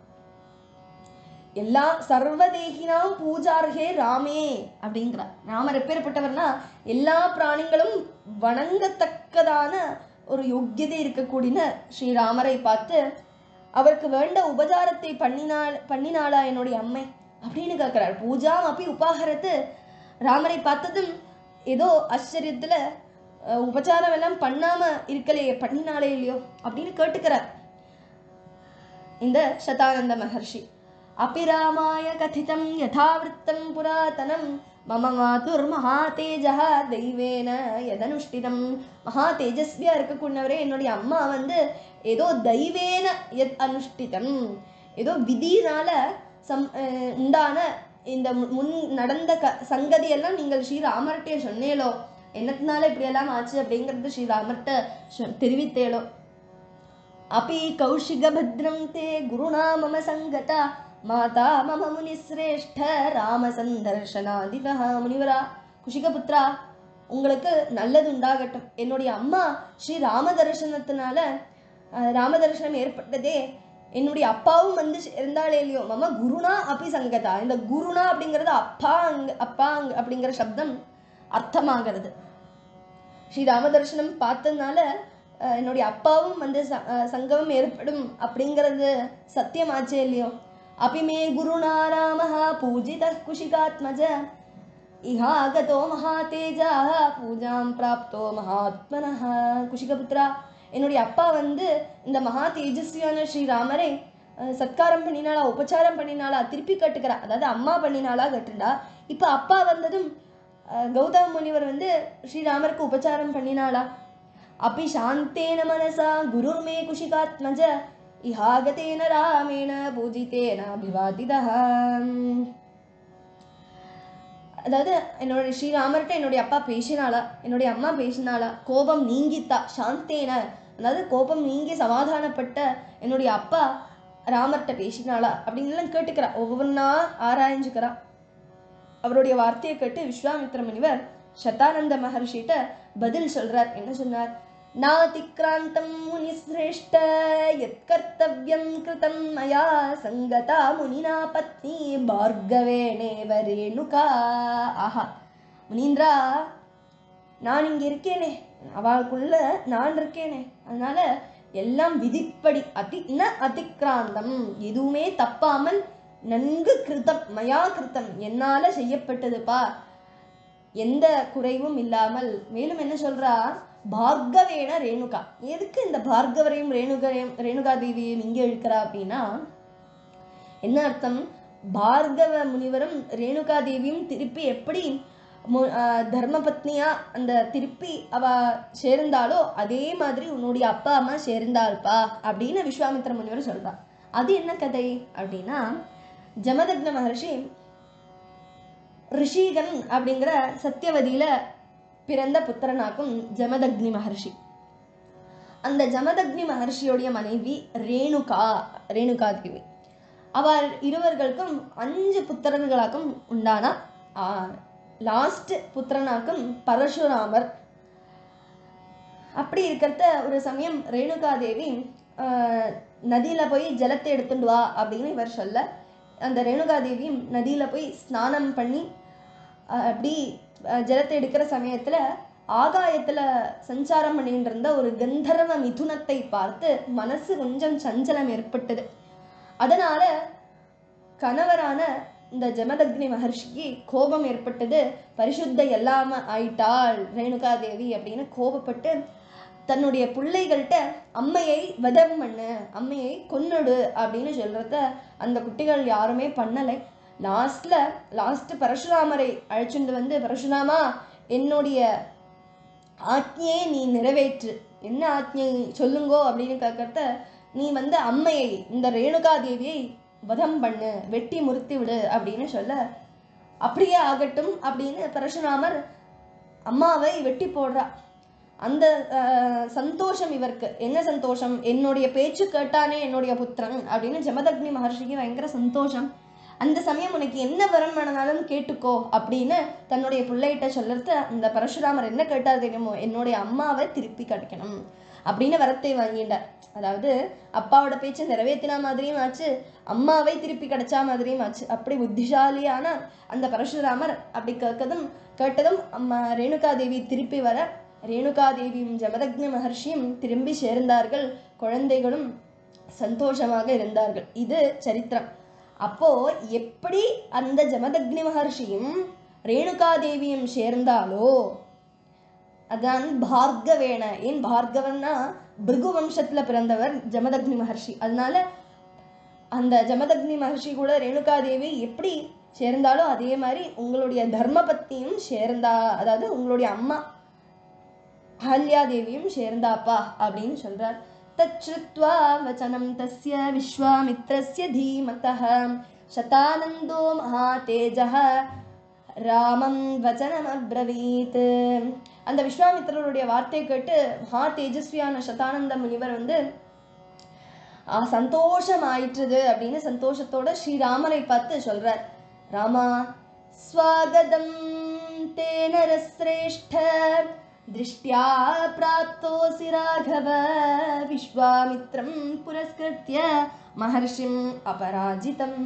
எல்லா சர்வதேகினாம் பூஜார்கே ராமே அப்படிங்கிறார் ராமர் எப்பேற்பட்டவர்னா எல்லா பிராணிகளும் வணங்கத்தக்கதான ஒரு யோக்கியதை இருக்கக்கூடிய ஸ்ரீராமரை பார்த்து அவருக்கு வேண்ட உபசாரத்தை பண்ணினாள் பண்ணினாளா என்னுடைய அம்மை அப்படின்னு கேட்கிறார் பூஜாம் அப்படி உபாகரத்து ராமரை பார்த்ததும் ஏதோ ஆச்சரியத்துல அஹ், உபச்சாரம் எல்லாம் பண்ணாம இருக்கலையே பண்ணினாலே இல்லையோ அப்படின்னு கேட்டுக்கிறார் இந்த சதானந்த மகர்ஷி அபிராமாய கதிதம் யதாவிருத்தம் புராதனம் மம மாதுர் மகாதேஜா தெய்வேன எதனுஷ்டிதம் மகா தேஜஸ்வியா இருக்கக்கூடியவரே என்னுடைய அம்மா வந்து ஏதோ தெய்வேன எத் அனுஷ்டிதம் ஏதோ விதினால சம் அஹ் உண்டான இந்த மு- முன் நடந்த க சங்கதி எல்லாம் நீங்கள் ஸ்ரீராமர்கிட்ட சொன்னேலோ என்னத்தினால இப்படியெல்லாம் ஆச்சு அப்படிங்கிறது ஸ்ரீராமர்கிட்ட சொ- தெரிவித்தேளோ अपि कौशिकभद्रं ते गुरुणा मम सङ्गता माता मम मुनिश्रेष्ठ ராமசந்தர்ஷனாதிபः முனிவரா குஷிகபுத்ரா உங்களுக்கு நல்லது உண்டாகட்டும் என்னுடைய அம்மா ஸ்ரீ ராம தரிசனத்தினால அஹ், ராம தரிசனம் ஏற்பட்டதே என்னுடைய அப்பாவும் வந்து இருந்தாலே இல்லையோ மம குருணா அப்படி சங்கதா இந்த குருணா அப்படிங்கிறது அப்பா அங்க அப்பா அங்க அப்படிங்கிற சப்தம் அர்த்தமாகிறது ஸ்ரீ ராம தரிசனம் பார்த்ததுனால அஹ், என்னுடைய அப்பாவும் வந்து ச- அஹ், சங்கமம் ஏற்படும் அப்படிங்கிறது சத்தியமாச்சே இல்லையோ அபிமே குருணா ராமः பூஜிதः குஷிகாத்மஜ இஹாகதோ மகாதேஜா பூஜாம் பிராப்தோ மகாத்மனः குஷிகபுத்ரா என்னுடைய அப்பா வந்து இந்த மகா தேஜஸ்வியான ஸ்ரீராமரை அஹ், சத்காரம் பண்ணினாளா உபச்சாரம் பண்ணினாளா திருப்பி கட்டுக்கிறா அதாவது அம்மா பண்ணினாளா கட்டுண்டா இப்போ அப்பா வந்ததும் அஹ், கௌதம முனிவர் வந்து ஸ்ரீராமருக்கு உபச்சாரம் பண்ணினாளா அப்படி சாந்தேன மனசா குருர்மே குஷிகாத்மஜ இஹாகதேன ராமேண பூஜிதேன அபிவாதிதः அதாவது என்னோட ஸ்ரீராமர்கிட்ட என்னுடைய அப்பா பேசினாளா என்னுடைய அம்மா பேசினாளா கோபம் நீங்கித்தா சாந்தேன அதாவது கோபம் நீங்கி சமாதானப்பட்ட என்னுடைய அப்பா ராமர்கிட்ட பேசினாளா அப்படின்லாம் கேட்டுக்கிறா ஒவ்வொன்றா ஆராய்ஞ்சுக்கிறா அவருடைய வார்த்தையை கேட்டு விஸ்வாமித்திர முனிவர் சதானந்த மகர்ஷிட்ட பதில் சொல்றார் என்ன சொன்னார் நாதிக்ராந்தம் முனிஸ்ரேஷ்ட யத் கர்த்தவ்யம் கிருதம் மயா சங்கதா முனினா பத்னி பார்கவேணேவ ரேணுகா ஆஹா முனீந்திரா நான் இங்க இருக்கேனே அவளுக்குள்ள நான் இருக்கேனே அதனால எல்லாம் விதிப்படி அதி ந அதிக்ராந்தம் எதுவுமே தப்பாமல் நன்கு கிருதம் மயா கிருத்தம் என்னால செய்யப்பட்டதுப்பா எந்த குறைவும் இல்லாமல் மேலும் என்ன சொல்றா பார்கவேன ரேணுகா எதுக்கு இந்த பார்கவரையும் ரேணுகரையும் ரேணுகா தேவியையும் இங்கே இழுக்கிறா அப்படின்னா என்ன அர்த்தம் பார்கவ முனிவரும் ரேணுகா தேவியும் திருப்பி எப்படி மு- ஆஹ் தர்மபத்னியா அந்த திருப்பி அவ சேர்ந்தாலோ அதே மாதிரி உன்னுடைய அப்பா அம்மா சேர்ந்தாள்ப்பா அப்படின்னு விஸ்வாமித்திர முனிவர் சொல்றா அது என்ன கதை அப்படின்னா ஜமதக்ன மகர்ஷி ரிஷிகன் அப்படிங்கிற சத்தியவதியில பிறந்த புத்திரனாக்கும் ஜமதக்னி மகர்ஷி அந்த ஜமதக்னி மகர்ஷியோடைய மனைவி ரேணுகா ரேணுகா தேவி அவர் இருவர்களுக்கும் அஞ்சு புத்திரர்களாக்கும் உண்டானா லாஸ்ட் புத்திரனாக்கும் பரசுராமர் அப்படி இருக்கிறத ஒரு சமயம் ரேணுகா தேவி ஆஹ், நதியில போய் ஜலத்தை எடுத்துட்டு வா அப்படின்னு இவர் சொல்ல அந்த ரேணுகா தேவியும் நதியில போய் ஸ்நானம் பண்ணி ஆஹ், அப்படி ஆஹ், ஜலத்தை எடுக்கிற சமயத்துல ஆகாயத்துல சஞ்சாரம் பண்ணிட்டு இருந்த ஒரு கந்தர்வ மிதுனத்தை பார்த்து மனசு கொஞ்சம் சஞ்சலம் ஏற்பட்டது அதனால கணவரான இந்த ஜமதக்னி மகர்ஷிக்கு கோபம் ஏற்பட்டது பரிசுத்த எல்லாம ஆயிட்டாள் ரேணுகா தேவி அப்படின்னு கோபப்பட்டு தன்னுடைய பிள்ளைகள்கிட்ட அம்மையை வதம் பண்ணு அம்மையை கொன்னுடு அப்படின்னு சொல்றத அந்த குட்டிகள் யாருமே பண்ணலை லாஸ்ட்ல லாஸ்ட் பரசுராமரை அழைச்சிட்டு வந்து பரசுராமா என்னுடைய ஆக்ஞையை நீ நிறைவேற்று என்ன ஆக்ஞை சொல்லுங்கோ அப்படின்னு கேட்கறத நீ வந்து அம்மையை இந்த ரேணுகா தேவியை வதம் பண்ணு வெட்டி முறித்து விடு அப்படின்னு சொல்ல அப்படியே ஆகட்டும் அப்படின்னு பரசுராமர் அம்மாவை வெட்டி போடுறா அந்த அஹ், சந்தோஷம் இவருக்கு என்ன சந்தோஷம் என்னுடைய பேச்சு கேட்டானே என்னுடைய புத்திரன் அப்படின்னு ஜமதக்னி மகர்ஷிக்கு பயங்கர சந்தோஷம் அந்த சமயம் உனக்கு என்ன வரம் வேணாலும் கேட்டுக்கோ அப்படின்னு தன்னுடைய பிள்ளைகிட்ட சொல்லறது அந்த பரசுராமர் என்ன கேட்டார் தெரியுமோ என்னுடைய அம்மாவை திருப்பி கிடைக்கணும் அப்படின்னு வரத்தை வாங்கிட்டார் அதாவது அப்பாவோட பேச்சை நிறைவேற்றின மாதிரியும் ஆச்சு அம்மாவை திருப்பி கிடைச்சா மாதிரியும் ஆச்சு அப்படி புத்திசாலியான அந்த பரசுராமர் அப்படி கேட்கதும் கேட்டதும் அம்மா ரேணுகா தேவி திருப்பி வர ரேணுகா தேவியும் ஜமதக்னி மகர்ஷியும் திரும்பி சேர்ந்தார்கள் குழந்தைகளும் சந்தோஷமாக இருந்தார்கள் இது சரித்திரம் அப்போ எப்படி அந்த ஜமதக்னி மகர்ஷியும் ரேணுகா தேவியும் சேர்ந்தாலோ அதான் பார்கவேன ஏன் பார்கவன்னா பிருகு வம்சத்துல பிறந்தவர் ஜமதக்னி மகர்ஷி அதனால அந்த ஜமதக்னி மகர்ஷி கூட ரேணுகா தேவி எப்படி சேர்ந்தாலோ அதே மாதிரி உங்களுடைய தர்மபத்தியும் சேர்ந்தா அதாவது உங்களுடைய அம்மா அஹல்யா தேவியும் சேர்ந்தாப்பா அப்படின்னு சொல்றார் தச்ருத்வா வச்சனம் தஸ்ய விஸ்வாமித்ரஸ்ய தீமதः சதானந்தோ மகாதேஜः ராமம் வச்சனம் அப்ரவீத் அந்த விஸ்வாமித்திரருடைய வார்த்தை கேட்டு மகா தேஜஸ்வியான சதானந்த முனிவர் வந்து ஆ, சந்தோஷம் ஆயிற்றுது அப்படின்னு சந்தோஷத்தோட ஸ்ரீராமரை பார்த்து சொல்றார் ராமா ஸ்வாகதம் தே நரஸ்ரேஷ்ட திருஷ்டியா பிராப்தோசி ராகவ விஸ்வாமித்ரம் புரஸ்கிருத்ய மகர்ஷிம் அபராஜிதம்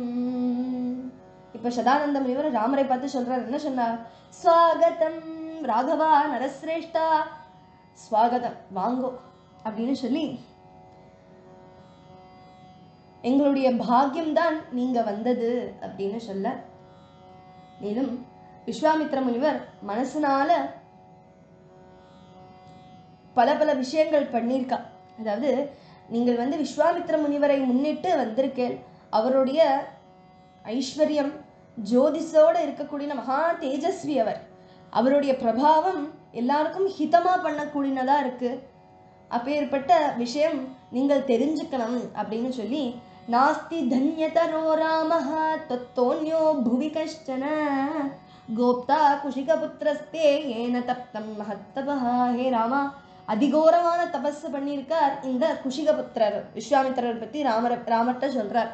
இப்ப சதானந்த முனிவர் ராமரை பார்த்து சொல்றார் என்ன சொன்னார் ஸ்வாகதம் ராகவா நரஸ்ரேஷ்டா ஸ்வாகதம் வாங்கோ அப்படின்னு சொல்லி எங்களுடைய பாக்கியம்தான் நீங்க வந்தது அப்படின்னு சொல்ல மேலும் விஸ்வாமித்ர முனிவர் மனசுனால பல பல விஷயங்கள் பண்ணியிருக்கா அதாவது நீங்கள் வந்து விஸ்வாமித்ர முனிவரை முன்னிட்டு வந்திருக்கேள் அவருடைய ஐஸ்வர்யம் ஜோதிஷோட இருக்கக்கூடிய மகா தேஜஸ்வி அவர் அவருடைய பிரபாவம் எல்லாருக்கும் ஹிதமா பண்ணக்கூடியதா இருக்கு அப்பேற்பட்ட விஷயம் நீங்கள் தெரிஞ்சுக்கணும் அப்படின்னு சொல்லி நாஸ்தி தன்யதரோ ராமः தொத்தோன்யோ புவி கஷ்டன கோப்தா குஷிகபுத்திரஸ்தே ஏன தப்தம் மகத்தபः ஹே ராமா அதிகோரமான தபஸ் பண்ணியிருக்கார் இந்த குஷிகபுத்திரர் விஸ்வாமித்திரர் பத்தி ராமர ராமர்கிட்ட சொல்றார்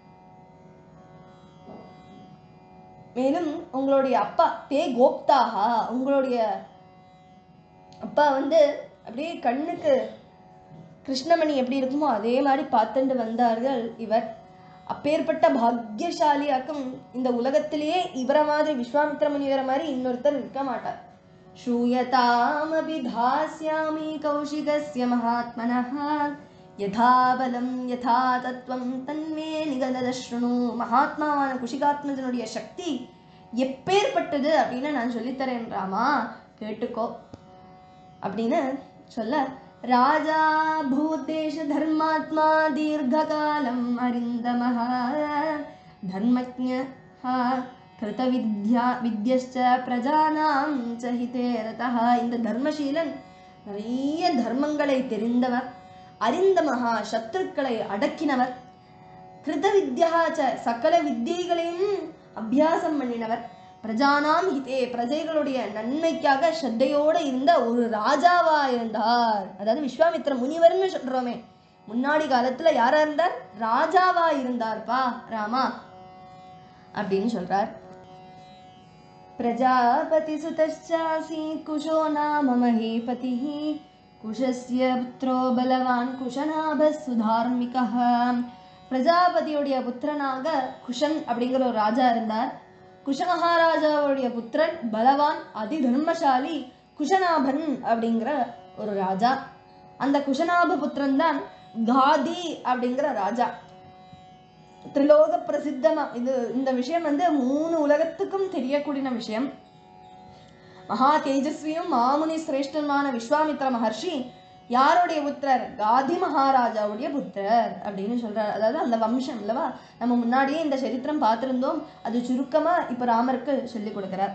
மேலும் உங்களுடைய அப்பா தே கோப்தாகா உங்களுடைய அப்பா வந்து அப்படியே கண்ணுக்கு கிருஷ்ணமணி எப்படி இருக்குமோ அதே மாதிரி பார்த்துட்டு வந்தார்கள் இவர் அப்பேற்பட்ட பாக்யசாலியாக்கும் இந்த உலகத்திலேயே இவரை மாதிரி விஸ்வாமித்திர முனிவரை மாதிரி இன்னொருத்தர் இருக்க மாட்டார் श्रूयतामपि धास्यामि कौशिकस्य महात्मनः यथा बलं यथा தத்துவம் தன்மே நிகழத ஸ்ருணு மகாத்மாவான குஷிகாத்மஜனுடைய சக்தி எப்பேற்பட்டது அப்படின்னு நான் சொல்லித்தரேன் ராமா கேட்டுக்கோ அப்படின்னு சொல்ல ராஜா பூதேஷ தர்மாத்மா தீர்காலம் அரிந்தமஹ தர்மஜ்ஞ கிருதவித்யா வித்யश्च பிரஜானாம் ச ஹிதே ரதः இந்த தர்மசீலன் நிறைய தர்மங்களை தெரிந்தவர் அறிந்தமகா சத்துருக்களை அடக்கினவர் கிருத வித்யா சகல வித்தியைகளையும் அபியாசம் பண்ணினவர் பிரஜானாம் ஹிதே பிரஜைகளுடைய நன்மைக்காக ஸ்ரத்தையோட இருந்த ஒரு ராஜாவா இருந்தார் அதாவது விஸ்வாமித்திர முனிவர்னு சொல்றோமே முன்னாடி காலத்துல யாரா இருந்தார் ராஜாவா இருந்தார்ப்பா ராமா அப்படின்னு சொல்றார் प्रजापतिसुतश्चासी कुशो नाम महीपतिः कुशस्य पुत्रो பலவான் குஷநாப சுதார்மிகः பிரஜாபதியுடைய புத்திரனாக குஷன் அப்படிங்கிற ஒரு ராஜா இருந்தார் குஷ மகாராஜாவுடைய புத்திரன் பலவான் அதி தர்மசாலி குஷநாபன் அப்படிங்கிற ஒரு ராஜா அந்த குஷநாப புத்திரன் தான் காதி அப்படிங்கிற ராஜா திரிலோக பிரசித்தமா இது இந்த விஷயம் வந்து மூணு உலகத்துக்கும் தெரியக்கூடிய விஷயம் மகா தேஜஸ்வியும் மாமுனி சிரேஷ்டமான விஸ்வாமித்ர மகர்ஷி யாருடைய புத்திரர் காதி மகாராஜாவுடைய புத்திரர் அப்படின்னு சொல்றார் அதாவது அந்த வம்சம் இல்லவா நம்ம முன்னாடியே இந்த சரித்திரம் பார்த்திருந்தோம் அது சுருக்கமா இப்ப ராமருக்கு சொல்லி கொடுக்கிறார்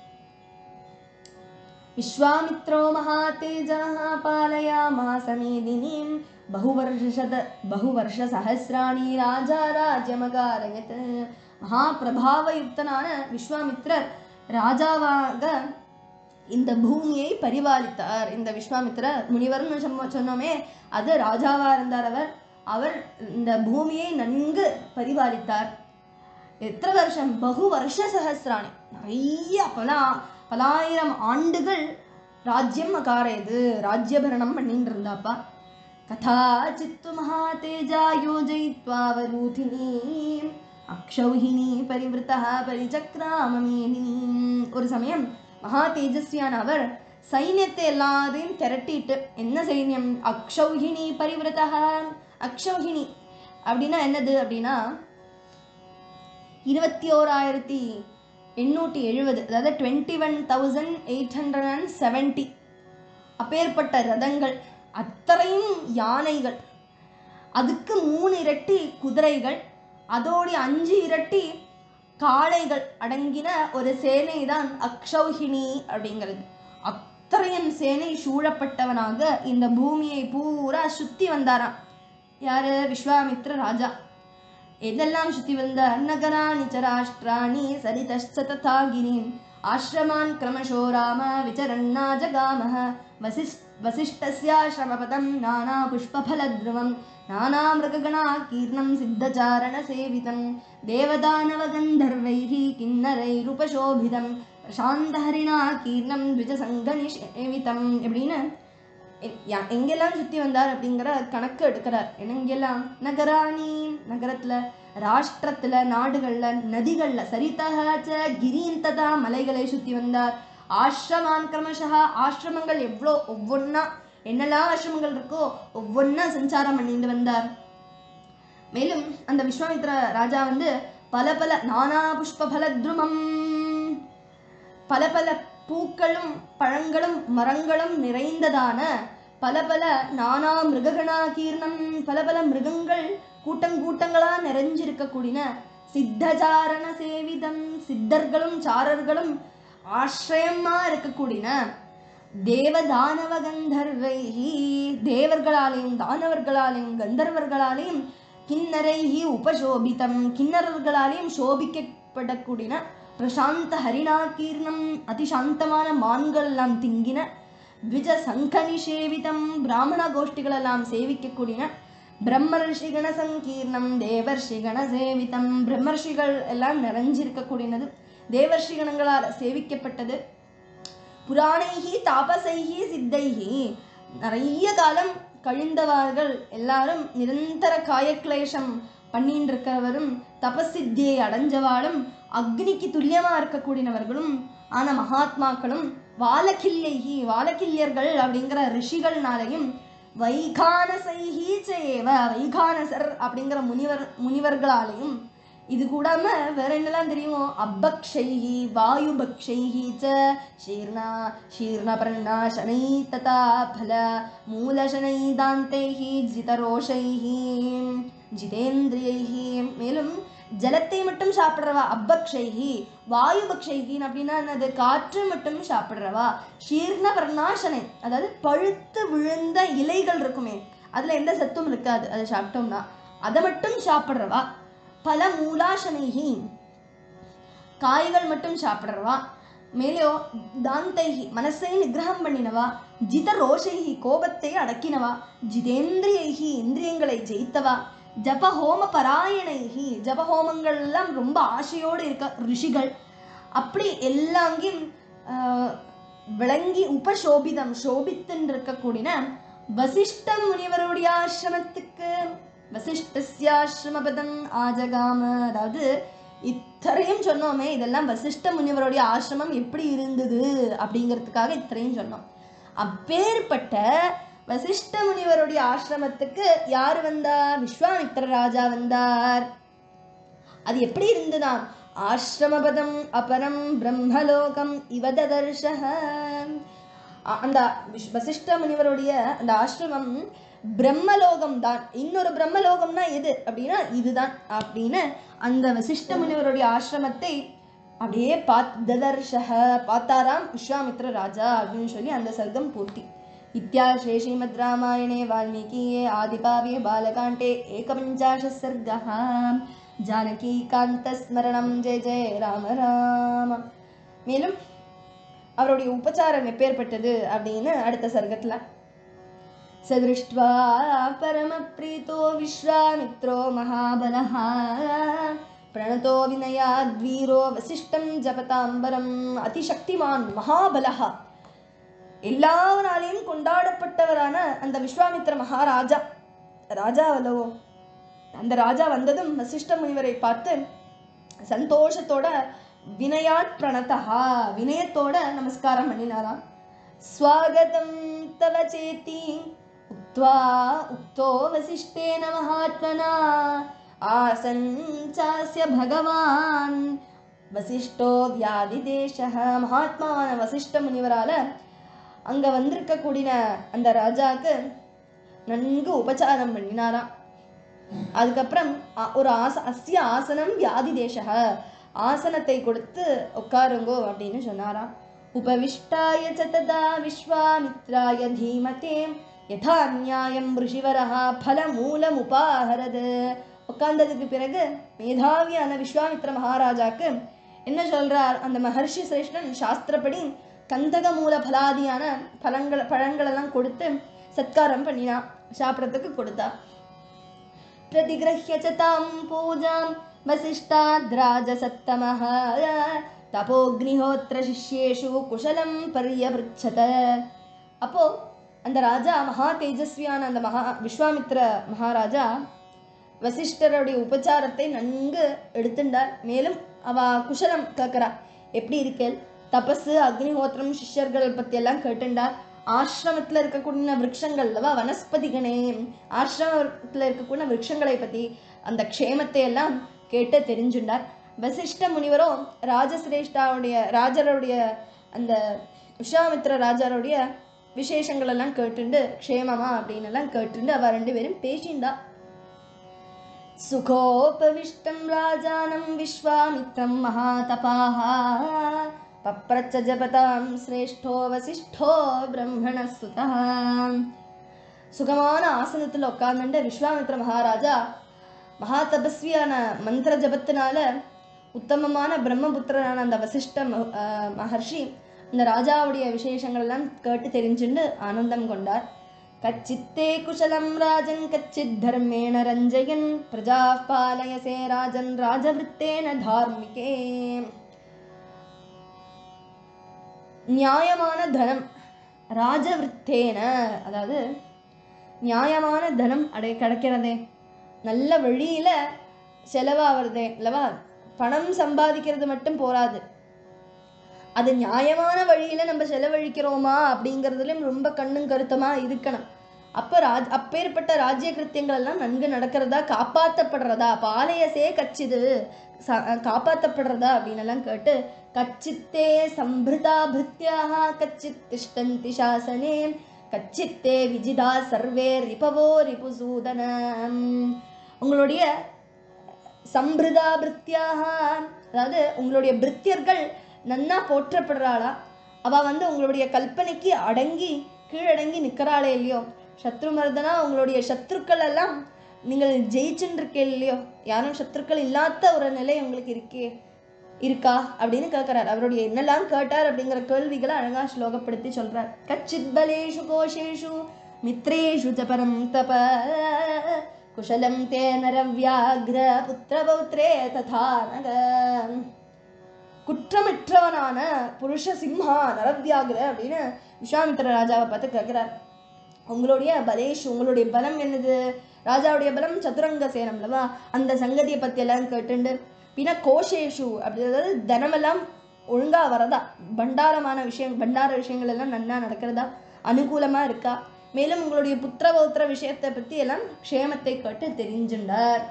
विश्वामित्रो महातेजः पालयामास मेदिनीं बहुवर्षशत बहुवर्षसहस्राणि राजा राज्यमगारयत् மகாபிரபாவயுக்தனான விஸ்வாமித்ரர் ராஜாவாக இந்த பூமியை பரிபாலித்தார் இந்த விஸ்வாமித்ர முனிவர்னு சொன்ன- சொன்னோமே அது ராஜாவா இருந்தார் அவர் அவர் இந்த பூமியை நன்கு பரிபாலித்தார் எத்தனை வருஷம் பகு வருஷ சஹசிராணி நிறைய பல பலாயிரம் ஆண்டுகள் ராஜ்யம் அகாரயது ராஜ்யபரணம் பண்ணிட்டு இருந்தாப்பா கதாச்சித்து மகாதேஜா யோஜயித்வாவரூதினீம் அக்ஷௌஹினி பரிவிருத்தா பரிச்சக்ராமமேதினீம் ஒரு சமயம் மகா தேஜஸ்வியான அவர் சைன்யத்தை எல்லாரையும் திரட்டிட்டு என்ன சைன்யம் அக்ஷௌஹினி பரிவிருத்தா அக்ஷௌஹினி அப்படின்னா என்னது அப்படின்னா இருபத்தி ஓராயிரத்தி எண்ணூற்றி எழுபது அதாவது twenty one thousand eight hundred and seventy அப்பேற்பட்ட ரதங்கள் அத்தனையும் யானைகள் அதுக்கு மூணு இரட்டி குதிரைகள் அதோடைய அஞ்சு இரட்டி காளைகள் அடங்கின ஒரு சேனை தான் அக்ஷௌஹிணி அப்படிங்கிறது அத்தனையும் சேனை சூழப்பட்டவனாக இந்த பூமியை பூரா சுத்தி வந்தாராம் யாரு விஸ்வாமித்ர ராஜா எதெல்லாம் சுத்தி வந்தார் நகராணி ச ராஷ்டிராணி சரிதश्च ததா கிரிம் ஆசிரமான் கிரமசோ ராம விசரண்ணா ஜகாமः வசிஷ் வசிஷ்டஸ்யாசிரமபதம் நானா புஷ்பஃலத்ருவம் நானா மிருககணா கீர்ணம் சித்தச்சாரண சேவிதம் தேவதானவகந்தர்வைः கிண்ணரைருபசோபிதம் பிரசாந்தஹரிணா கீர்ணம் த்விஜசங்கனிஷேவிதம் எப்படின்னு எ- யா- எங்கெல்லாம் சுத்தி வந்தார் அப்படிங்கிற கணக்கு எடுக்கிறார் எங்கெல்லாம் நகராணி நகரத்துல ராஷ்டிரத்துல நாடுகள்ல நதிகள்ல சரிதகாச்ச கிரீன் ததா மலைகளை சுத்தி வந்தார் ஆசிரமான் கிரமஷா ஆசிரமங்கள் எவ்வளோ ஒவ்வொன்னா என்னெல்லாம் ஆசிரமங்கள் இருக்கோ ஒவ்வொன்னா சஞ்சாரம் பண்ணிட்டு வந்தார் மேலும் அந்த விஸ்வாமித்ர ராஜா வந்து பல பல நானா புஷ்ப பலத்ருமம் பல பல பூக்களும் பழங்களும் மரங்களும் நிறைந்ததான பல பல நானா மிருககணா கீர்ணம் பல பல மிருகங்கள் கூட்டங்கூட்டங்களா நிறைஞ்சிருக்கக்கூடிய சித்தச்சாரண சேவிதம் சித்தர்களும் சாரர்களும் ஆசிரயமா இருக்கக்கூடிய தேவதானவ கந்தர்வைஹி தேவர்களாலேயும் தானவர்களாலேயும் கந்தர்வர்களாலேயும் கிண்ணரைஹி உபசோபிதம் கிண்ணறர்களாலேயும் சோபிக்கப்படக்கூடிய பிரசாந்த ஹரிணாகீர்ணம் அதிசாந்தமான மான்கள் எல்லாம் திங்கின ದ್ವಿಜ ಸಂಘ ನಿಷೇವಿತಂ ಬ್ರಾಹ್ಮಣ ಗೋಷ್ಠಿಗಳೆல்லாம் சேவிக்கக்கூடிய பிரம்மர்ஷிகண சங்கீர்ணம் தேவர்ஷிகண சேவிதம் பிரம்மர்ஷிகள் எல்லாம் நிறைஞ்சிருக்கக்கூடியது தேவர்ஷிகணங்களால் சேவிக்கப்பட்டது புராணைகி தாபசைகி சித்தைகி நிறைய காலம் கழிந்தவர்கள் எல்லாரும் நிரந்தர காயக்லேஷம் பண்ணிட்டு இருக்கிறவரும் தபசித்தியை அடைஞ்சவாளும் அக்னிக்கு துல்லியமா இருக்கக்கூடியவர்களும் ஆன மகாத்மாக்களும் வாலகில்யைகி வாலகில்யர்கள் அப்படிங்கிற ரிஷிகள்னாலையும் வைகானசைஹி சேவ வைகானசர் அப்படிங்கிற முனிவர் முனிவர்களாலையும் இது கூடாம வேற என்னெல்லாம் தெரியுமோ அப்பக்ஷைஹி வாயுபக்ஷைஹி ச ஷீர்ணா ஷீர்ணபர்ணா சனை ததா பல மூலசனை தாந்தைஹி ஜிதரோஷைஹி ஜிதேந்திரியைஹி மேலும் ஜலத்தை மட்டும் சாப்பிட்றவா அப்பக்ஷைஹி வாயுபக்ஷைகின்னு அப்படின்னா என்னது காற்று மட்டும் சாப்பிட்றவா ஷீர்ண பர்ணாசனை அதாவது பழுத்து விழுந்த இலைகள் இருக்குமே அதுல எந்த சத்தும் இருக்காது அதை சாப்பிட்டோம்னா அதை மட்டும் சாப்பிட்றவா பல மூலாசனைகி காய்கள் மட்டும் சாப்பிட்றவா மேலோ தாந்தைகி மனசை நிகிரகம் பண்ணினவா ஜித ரோஷைகி கோபத்தை அடக்கினவா ஜிதேந்திரியைகி இந்திரியங்களை ஜெயித்தவா ஜப ஹோம பராயணைகி ஜப ஹோமங்கள் எல்லாம் ரொம்ப ஆசையோடு இருக்க ரிஷிகள் அப்படி எல்லாங்கேயும் ஆஹ், விளங்கி உபசோபிதம் சோபித்துன்னு இருக்கக்கூடிய வசிஷ்ட முனிவருடைய ஆசிரமத்துக்கு வசிஷ்டஸ்யாசிரமபதம் ஆஜகாம அதாவது இத்தனையும் சொன்னோமே இதெல்லாம் வசிஷ்ட முனிவருடைய ஆசிரமம் எப்படி இருந்தது அப்படிங்கிறதுக்காக இத்தனையும் சொன்னோம் அப்பேற்பட்ட வசிஷ்ட முனிவருடைய ஆசிரமத்துக்கு யார் வந்தா விஸ்வாமித்திர ராஜா வந்தார் அது எப்படி இருந்ததாம் ஆசிரமபதம் அபரம் பிரம்மலோகம் இவததர்ஷக அந்த விஷ்- வசிஷ்ட முனிவருடைய அந்த ஆசிரமம் பிரம்மலோகம் தான் இன்னொரு பிரம்மலோகம்னா எது அப்படின்னா இதுதான் அப்படின்னு அந்த வசிஷ்ட முனிவருடைய ஆசிரமத்தை அப்படியே பாத் ததர்ஷக பார்த்தாராம் விஸ்வாமித்ர ராஜா அப்படின்னு சொல்லி அந்த சர்க்கம் பூர்த்தி இத்தியாசே ஸ்ரீமத் ராமாயணே வால்மீகியே ஆதிகாவ்யே பாலகாண்டே ஏகபஞ்சாஷ சர்கः ஜானகீகாந்தஸ்மரணம் ஜெய ஜெய ராம ராம மேலும் அவருடைய உபச்சாரம் எப்பேற்பட்டது அப்படின்னு அடுத்த சர்க்கத்துல சதிருஷ்ட்வா பரமப்ரீதோ விஸ்வாமித்ரோ மகாபலः பிரணதோ வினயாத்வீரோ வசிஷ்டம் ஜபதாம்பரம் அதிசக்திமான் மகாபலः எல்லாவனாலையும் கொண்டாடப்பட்டவரான அந்த விஸ்வாமித்திர மகாராஜா ராஜா அல்லவோ அந்த ராஜா வந்ததும் வசிஷ்ட முனிவரை பார்த்து சந்தோஷத்தோட வினயாத் பிரணதா வினயத்தோட நமஸ்காரம் பண்ணினாராம் ஸ்வாகதம் தவ சேத்தி உக்த்வா உக்தோ வசிஷ்டேன மகாத்மனா ஆசன் சாஸ்ய பகவான் வசிஷ்டோ வியாதிதேசः மகாத்மாவான வசிஷ்ட முனிவரால அங்க வந்திருக்கக்கூடிய அந்த ராஜாக்கு நன்கு உபச்சாரம் பண்ணினாராம் அதுக்கப்புறம் அ- ஒரு ஆச அஸ்ய ஆசனம் வியாதி தேசக ஆசனத்தை கொடுத்து உட்காருங்கோ அப்படின்னு சொன்னாராம் உபவிஷ்டாய ச ததா விஸ்வாமித்ராய தீமதே யதா நியாயம் ரிஷிவரஹா ஃபலமூலம் உபாஹரது உட்கார்ந்ததுக்கு பிறகு மேதாவியான விஸ்வாமித்ர மகாராஜாக்கு என்ன சொல்றார் அந்த மகர்ஷி சிரேஷ்டன் சாஸ்திரப்படி கந்தக மூல பலாதியான பழங்கள் பழங்களெல்லாம் கொடுத்து சத்காரம் பண்ணினா சாப்பிட்றதுக்கு கொடுத்தா प्रतिगृह्य च तां पूजां वसिष्ठाद्राजसत्तमः तपोग्निहोत्रशिष्येषु कुशलं पर्यवृच्छत அப்போ அந்த ராஜா மகா தேஜஸ்வியான அந்த மகா விஸ்வாமித்ர மகாராஜா வசிஷ்டருடைய உபச்சாரத்தை நன்கு எடுத்துண்டார் மேலும் அவ குஷலம் கேட்கிறா எப்படி இருக்கேள் தபசு அக்னிஹோத்திரம் சிஷ்யர்கள் பத்தி எல்லாம் கேட்டுண்டார் ஆசிரமத்துல இருக்கக்கூடிய விருட்சங்கள் அல்லவா வனஸ்பதிகனே ஆசிரமத்துல இருக்கக்கூடிய விருட்சங்களை பத்தி அந்த க்ஷேமத்தை எல்லாம் கேட்டு தெரிஞ்சுண்டார் வசிஷ்ட முனிவரோ ராஜசிரேஷ்டாவுடைய ராஜருடைய அந்த விஸ்வாமித்ர ராஜாருடைய விசேஷங்கள் எல்லாம் கேட்டுண்டு க்ஷேமமா அப்படின்னு எல்லாம் கேட்டுண்டு அவ ரெண்டு பேரும் பேசிண்டா सुखोपविष्टं राजानं विश्वामित्रं महातपाः பப்ரச்ச ஜபதாம் சிரேஷ்டோ வசிஷ்டோ பிரம்மணசுதா சுகமான ஆசனத்தில் உட்கார்ந்துட்டு விஸ்வாமித்ர மகாராஜா மகா தபஸ்வியான மந்திர ஜபத்தினால உத்தமமான பிரம்மபுத்திரனான அந்த வசிஷ்ட ம- ஆஹ் மகர்ஷி இந்த ராஜாவுடைய விசேஷங்கள் எல்லாம் கேட்டு தெரிஞ்சுண்டு ஆனந்தம் கொண்டார் கச்சித்தே குஷலம் ராஜன் கச்சித் தர்மேண ரஞ்சயன் பிரஜா பாலயசே ராஜன் ராஜவிருத்தேன தார்மிகே நியாயமான தனம் ராஜவிருத்தேன அதாவது நியாயமான தனம் அடை கிடைக்கிறதே நல்ல வழியில செலவாகிறதே அல்லவா பணம் சம்பாதிக்கிறது மட்டும் போராது அது நியாயமான வழியில நம்ம செலவழிக்கிறோமா அப்படிங்கிறதுலயும் ரொம்ப கண்ணும் கருத்தமா இருக்கணும் அப்ப ராஜ் அப்பேற்பட்ட ராஜ்ய கிருத்தியங்கள் எல்லாம் நன்கு நடக்கிறதா காப்பாற்றப்படுறதா பாளையசே கச்சிது ச- காப்பாற்றப்படுறதா அப்படின்னு எல்லாம் கேட்டு கச்சித்தே சம்பிருதா பிருத்யாக கச்சித் திஷ்டந்தி சாசனே கச்சித்தே விஜிதா சர்வே ரிபவோ ரிபுசூதனம் உங்களுடைய சம்பிரதா பிருத்தியாக அதாவது உங்களுடைய பிருத்தியர்கள் நன்னா போற்றப்படுறாளா அவ வந்து உங்களுடைய கல்பனைக்கு அடங்கி கீழடங்கி நிற்கிறாளே இல்லையோ சத்ருமர்தனா உங்களுடைய சத்ருக்கள் எல்லாம் நீங்கள் ஜெயிச்சுன்னு இருக்கே இல்லையோ யாரும் சத்ருக்கள் இல்லாத ஒரு நிலை உங்களுக்கு இருக்கே இருக்கா அப்படின்னு கேட்கிறார் அவருடைய என்னெல்லாம் கேட்டார் அப்படிங்கிற கேள்விகளை அழகா ஸ்லோகப்படுத்தி சொல்றார் கச்சித் பலேஷு கோஷேஷு மித்ரேஷு ச பரம் தப குஷலம் தே நரவியாகிர புத்திர பௌத்ரே ததா நக குற்றமற்றவனான புருஷ சிம்ஹா நரவியாகிர அப்படின்னு விஸ்வாமித்திர ராஜாவை பார்த்து கேட்கிறார் உங்களுடைய பலேஷ் உங்களுடைய பலம் என்னது ராஜாவுடைய பலம் சதுரங்க சேனம் அல்லவா அந்த சங்கதியை பத்தி எல்லாம் கேட்டுண்டு பின்ன கோஷேஷு அப்படி அதாவது தனமெல்லாம் ஒழுங்கா வரதா பண்டாரமான விஷயம் பண்டார விஷயங்கள் எல்லாம் நன்னா நடக்கிறதா அனுகூலமா இருக்கா மேலும் உங்களுடைய புத்திர பௌத்திர விஷயத்தை பத்தி எல்லாம் க்ஷேமத்தை கேட்டு தெரிஞ்சுண்டார்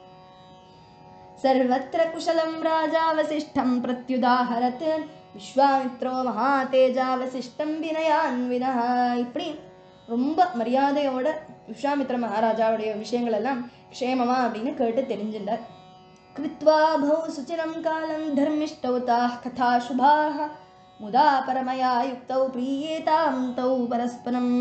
सर्वत्र कुशलं राजा वसिष्ठं प्रत्युदाहरत् விஸ்வாமித்ரோ மகாதேஜா வசிஷ்டம் வினயான்வினः இப்படி ரொம்ப மரியாதையோட விஸ்வாமித்ர மகாராஜாவுடைய விஷயங்கள் எல்லாம் க்ஷேமமா அப்படின்னு கேட்டு தெரிஞ்சுட்டார் கிருத்வா பௌ சுச்சிரம் காலம் தர்மிஷ்டௌ தாः கதா சுபாः முதா பரமயா யுக்தௌ பிரியேதாம் தௌ பரஸ்பரம்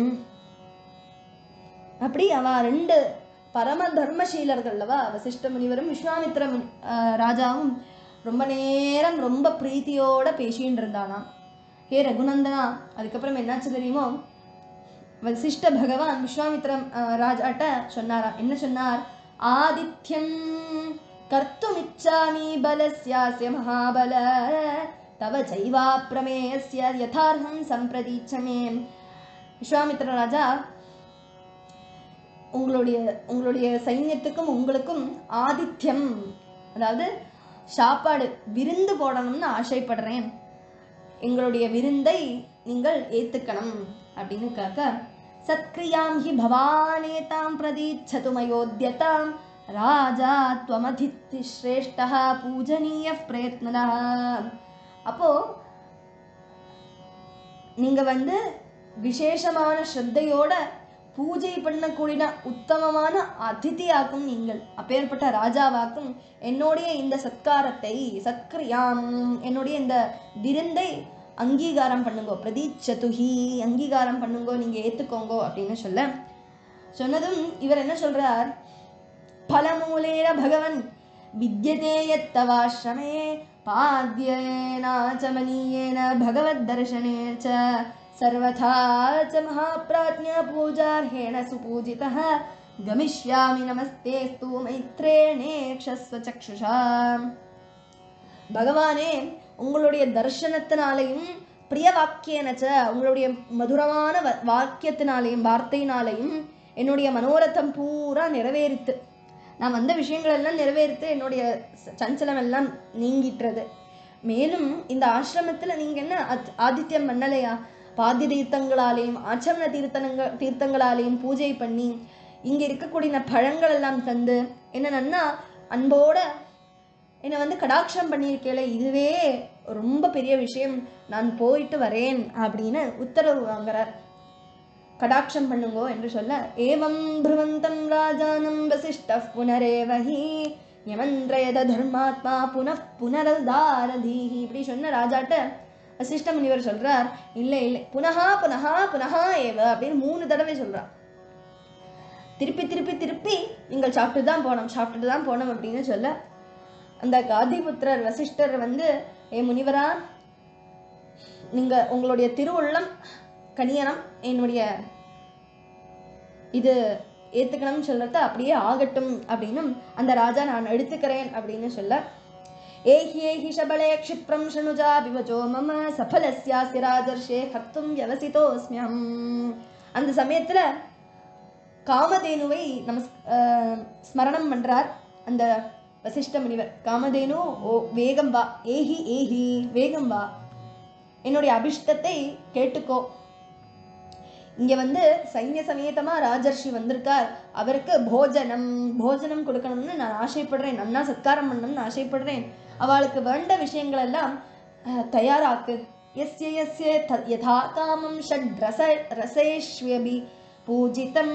அப்படி அவ ரெண்டு பரம தர்மசீலர்கள் அல்லவா வசிஷ்ட முனிவரும் விஸ்வாமித்திர முனி- ஆஹ் ராஜாவும் ரொம்ப நேரம் ரொம்ப பிரீத்தியோட பேசின்னு இருந்தானாம் ஹே ரகுநந்தனா அதுக்கப்புறம் என்னாச்சு தெரியுமோ வசிஷ்ட பகவான் விஸ்வாமித்திரம் ஆஹ் ராஜாட்ட சொன்னாரா என்ன சொன்னார் ஆதித்யம் கர்த்துமிச்சாமி பலஸ்யாஸ்ய மகாபல தவ ஜைவா பிரமேயஸ்ய யதார்த்தம் சம்பிரதீச்சமே விஸ்வாமித்திர ராஜா உங்களுடைய உங்களுடைய சைன்யத்துக்கும் உங்களுக்கும் ஆதித்யம் அதாவது சாப்பாடு விருந்து போடணும்னு ஆசைப்படுறேன் எங்களுடைய விருந்தை நீங்கள் ஏத்துக்கணும் அப்படின்னு கேட்க சத்கிரியாம் ஹி பவானேதாம் பிரதீட்சது மயோத்யதாம் ராஜா துவமதித்தி ஸ்ரேஷ்டா பூஜனீய பிரயத்னதா அப்போ நீங்க வந்து விசேஷமான ஸ்ரத்தையோட பூஜை பண்ணக்கூடிய உத்தமமான அதிதியாக்கும் நீங்கள் அப்பேற்பட்ட ராஜாவாக்கும் என்னுடைய இந்த சத்காரத்தை சத்கிரியாம் என்னுடைய இந்த விருந்தை அங்கீகாரம் பண்ணுங்கோ பிரதீட்சதுஹி அங்கீகாரம் பண்ணுங்கோ நீங்க ஏத்துக்கோங்கோ அப்படின்னு சொல்ல சொன்னதும் இவர் என்ன சொல்றார் फलमूलेन भगवन् विद्यते यत्तवाश्रमे पाद्येनाचमनीयेन भगवद्दर्शने च सर्वथा च महाप्राज्ञपूजार्हेण सुपूजितः गमिष्यामि नमस्तेस्तु मैत्रेणेक्षस्व चक्षुषा பகவானே உங்களுடைய தர்சனத்தினாலையும் பிரிய வாக்கியனச்ச உங்களுடைய மதுரமான வ- வாக்கியத்தினாலையும் வார்த்தையினாலையும் என்னுடைய மனோரதம் பூரா நிறைவேறித்து நான் வந்த விஷயங்கள் எல்லாம் நிறைவேறித்து என்னுடைய ச- சஞ்சலம் எல்லாம் நீங்கிட்டுறது மேலும் இந்த ஆசிரமத்துல நீங்க என்ன அத்- ஆதித்யம் பண்ணலையா பாத்திய தீர்த்தங்களாலேயும் ஆச்சமண தீர்த்தனங்க தீர்த்தங்களாலேயும் பூஜை பண்ணி இங்க இருக்கக்கூடிய பழங்கள் எல்லாம் தந்து என்ன நன்னா அன்போட என்னை வந்து கடாட்சம் பண்ணியிருக்கேளே இதுவே ரொம்ப பெரிய விஷயம் நான் போயிட்டு வரேன் அப்படின்னு உத்தரவு வாங்குறார் கடாட்சம் பண்ணுங்கோ என்று சொல்ல ஏவம் பிருவந்தம் ராஜானம் வசிஷ்ட புனரேவ ஹி யமந்திரயத தர்மாத்மா புனః புனரல்தாரதீஹி இப்படி சொன்ன ராஜாட்ட வசிஷ்ட முனிவர் சொல்றார் இல்லை இல்லை புனகா புனகா புனகா ஏவ அப்படின்னு மூணு தடவை சொல்றார் திருப்பி திருப்பி திருப்பி நீங்கள் சாப்பிட்டு தான் போனோம் சாப்பிட்டுட்டு தான் போனோம் அப்படின்னு சொல்ல அந்த காதிபுத்திரர் வசிஷ்டர் வந்து ஏ முனிவரா நீங்க உங்களுடைய திருவுள்ளம் கனியனம் என்னுடைய இது ஏத்துக்கணும்னு சொல்றத அப்படியே ஆகட்டும் அப்படின்னும் அந்த ராஜா நான் எடுத்துக்கிறேன் அப்படின்னு சொல்ல ஏஹி ஏஹி ஷபலே க்ஷிப்ரம் ஷணுஜா பிவஜோ மம சஃபலஸ்யாஸ்ய ராஜர்ஷே கர்த்தும் வியவசிதோஸ்மியம் அந்த சமயத்துல காமதேனுவை நமஸ் ஆஹ் ஸ்மரணம் பண்றார் அந்த வசிஷ்ட முனிவர் காமதேனு ஓ வேகம் வா ஏஹி ஏஹி வேகம் வா என்னுடைய அபிஷ்டத்தை கேட்டுக்கோ இங்க வந்து சைன்ய சமேதமா ராஜர்ஷி வந்திருக்கார் அவருக்கு போஜனம் போஜனம் கொடுக்கணும்னு நான் ஆசைப்படுறேன் நன்னா சத்காரம் பண்ணணும்னு ஆசைப்படுறேன் அவளுக்கு வேண்ட விஷயங்கள் எல்லாம் அஹ், தயாராக்கு எஸ்ய எஸ்ய த- யதா காமம் ஷட் ரச ரசேஷ்வபி பூஜிதம்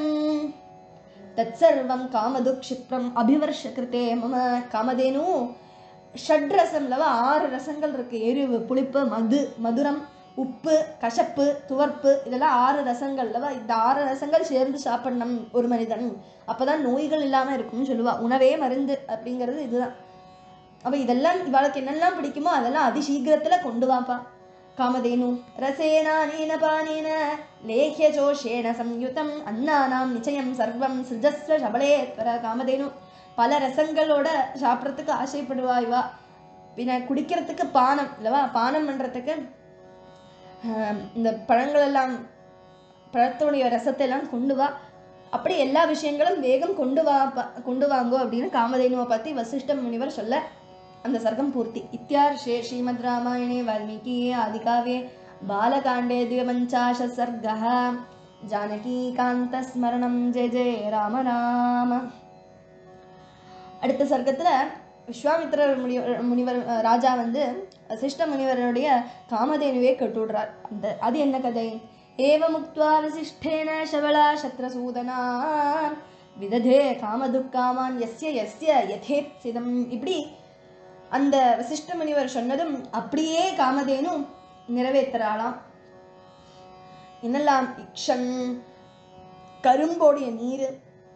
தத்சர்வம் காமது க்ஷிப்ரம் அபிவர்ஷ கிருத்தே மம காமதேனு ஷட் ரசம்லவ ஆறு ரசங்கள் இருக்கு எரிவு புளிப்பு மது மதுரம் உப்பு கசப்பு துவர்ப்பு இதெல்லாம் ஆறு ரசங்கள்லவா இந்த ஆறு ரசங்கள் சேர்ந்து சாப்பிடணும் ஒரு மனிதன் அப்பதான் நோய்கள் இல்லாம இருக்கும்னு சொல்லுவா உணவே மருந்து அப்படிங்கிறது இதுதான் அப்ப இதெல்லாம் இவளுக்கு என்னெல்லாம் பிடிக்குமோ அதெல்லாம் அதிசீக்கிரத்துல கொண்டு வாப்பா காமதேனு ரசேனானேன பானேன லேஹ்ய ஜோஷேன சம்யுதம் அன்னானாம் நிச்சயம் சர்வம் சிருஜஸ்வ சபலேத்வர காமதேனு பல ரசங்களோட சாப்பிட்றதுக்கு ஆசைப்படுவா இவா பின்ன குடிக்கிறதுக்கு பானம் இல்லவா பானம் பண்றதுக்கு ஆஹ், இந்த பழங்கள் எல்லாம் பழத்துடைய ரசத்தை எல்லாம் கொண்டு வா அப்படி எல்லா விஷயங்களும் வேகம் கொண்டு வா ப- கொண்டு வாங்கோ அப்படின்னு காமதேனுவை பத்தி வசிஷ்ட முனிவர் சொல்ல அந்த சர்க்கம் பூர்த்தி இத்தியார்ஷே ஸ்ரீமத் ராமாயணே வால்மீகி ஆதிகாவே பாலகாண்டே द्विपञ्चाश सर्गः ஜானகீகாந்தஸ்மரணம் ஜெய ஜெய ராம ராம அடுத்த சர்க்கத்துல விஸ்வாமித்திரர் முனிவர் முனிவர் அஹ், ராஜா வந்து வசிஷ்ட முனிவருடைய காமதேனுவே கட்டுடுறார் அந்த அது என்ன கதை ஏவமுக்த்வா வசிஷ்டேன சபலா சத்ரசூதனா விததே காமதுக்காமான் எஸ்ய எஸ்ய யதேப்சிதம் இப்படி அந்த வசிஷ்ட முனிவர் சொன்னதும் அப்படியே காமதேனு நிறைவேற்றுறாளாம் என்னெல்லாம் இக்ஷன் கரும்போடைய நீர்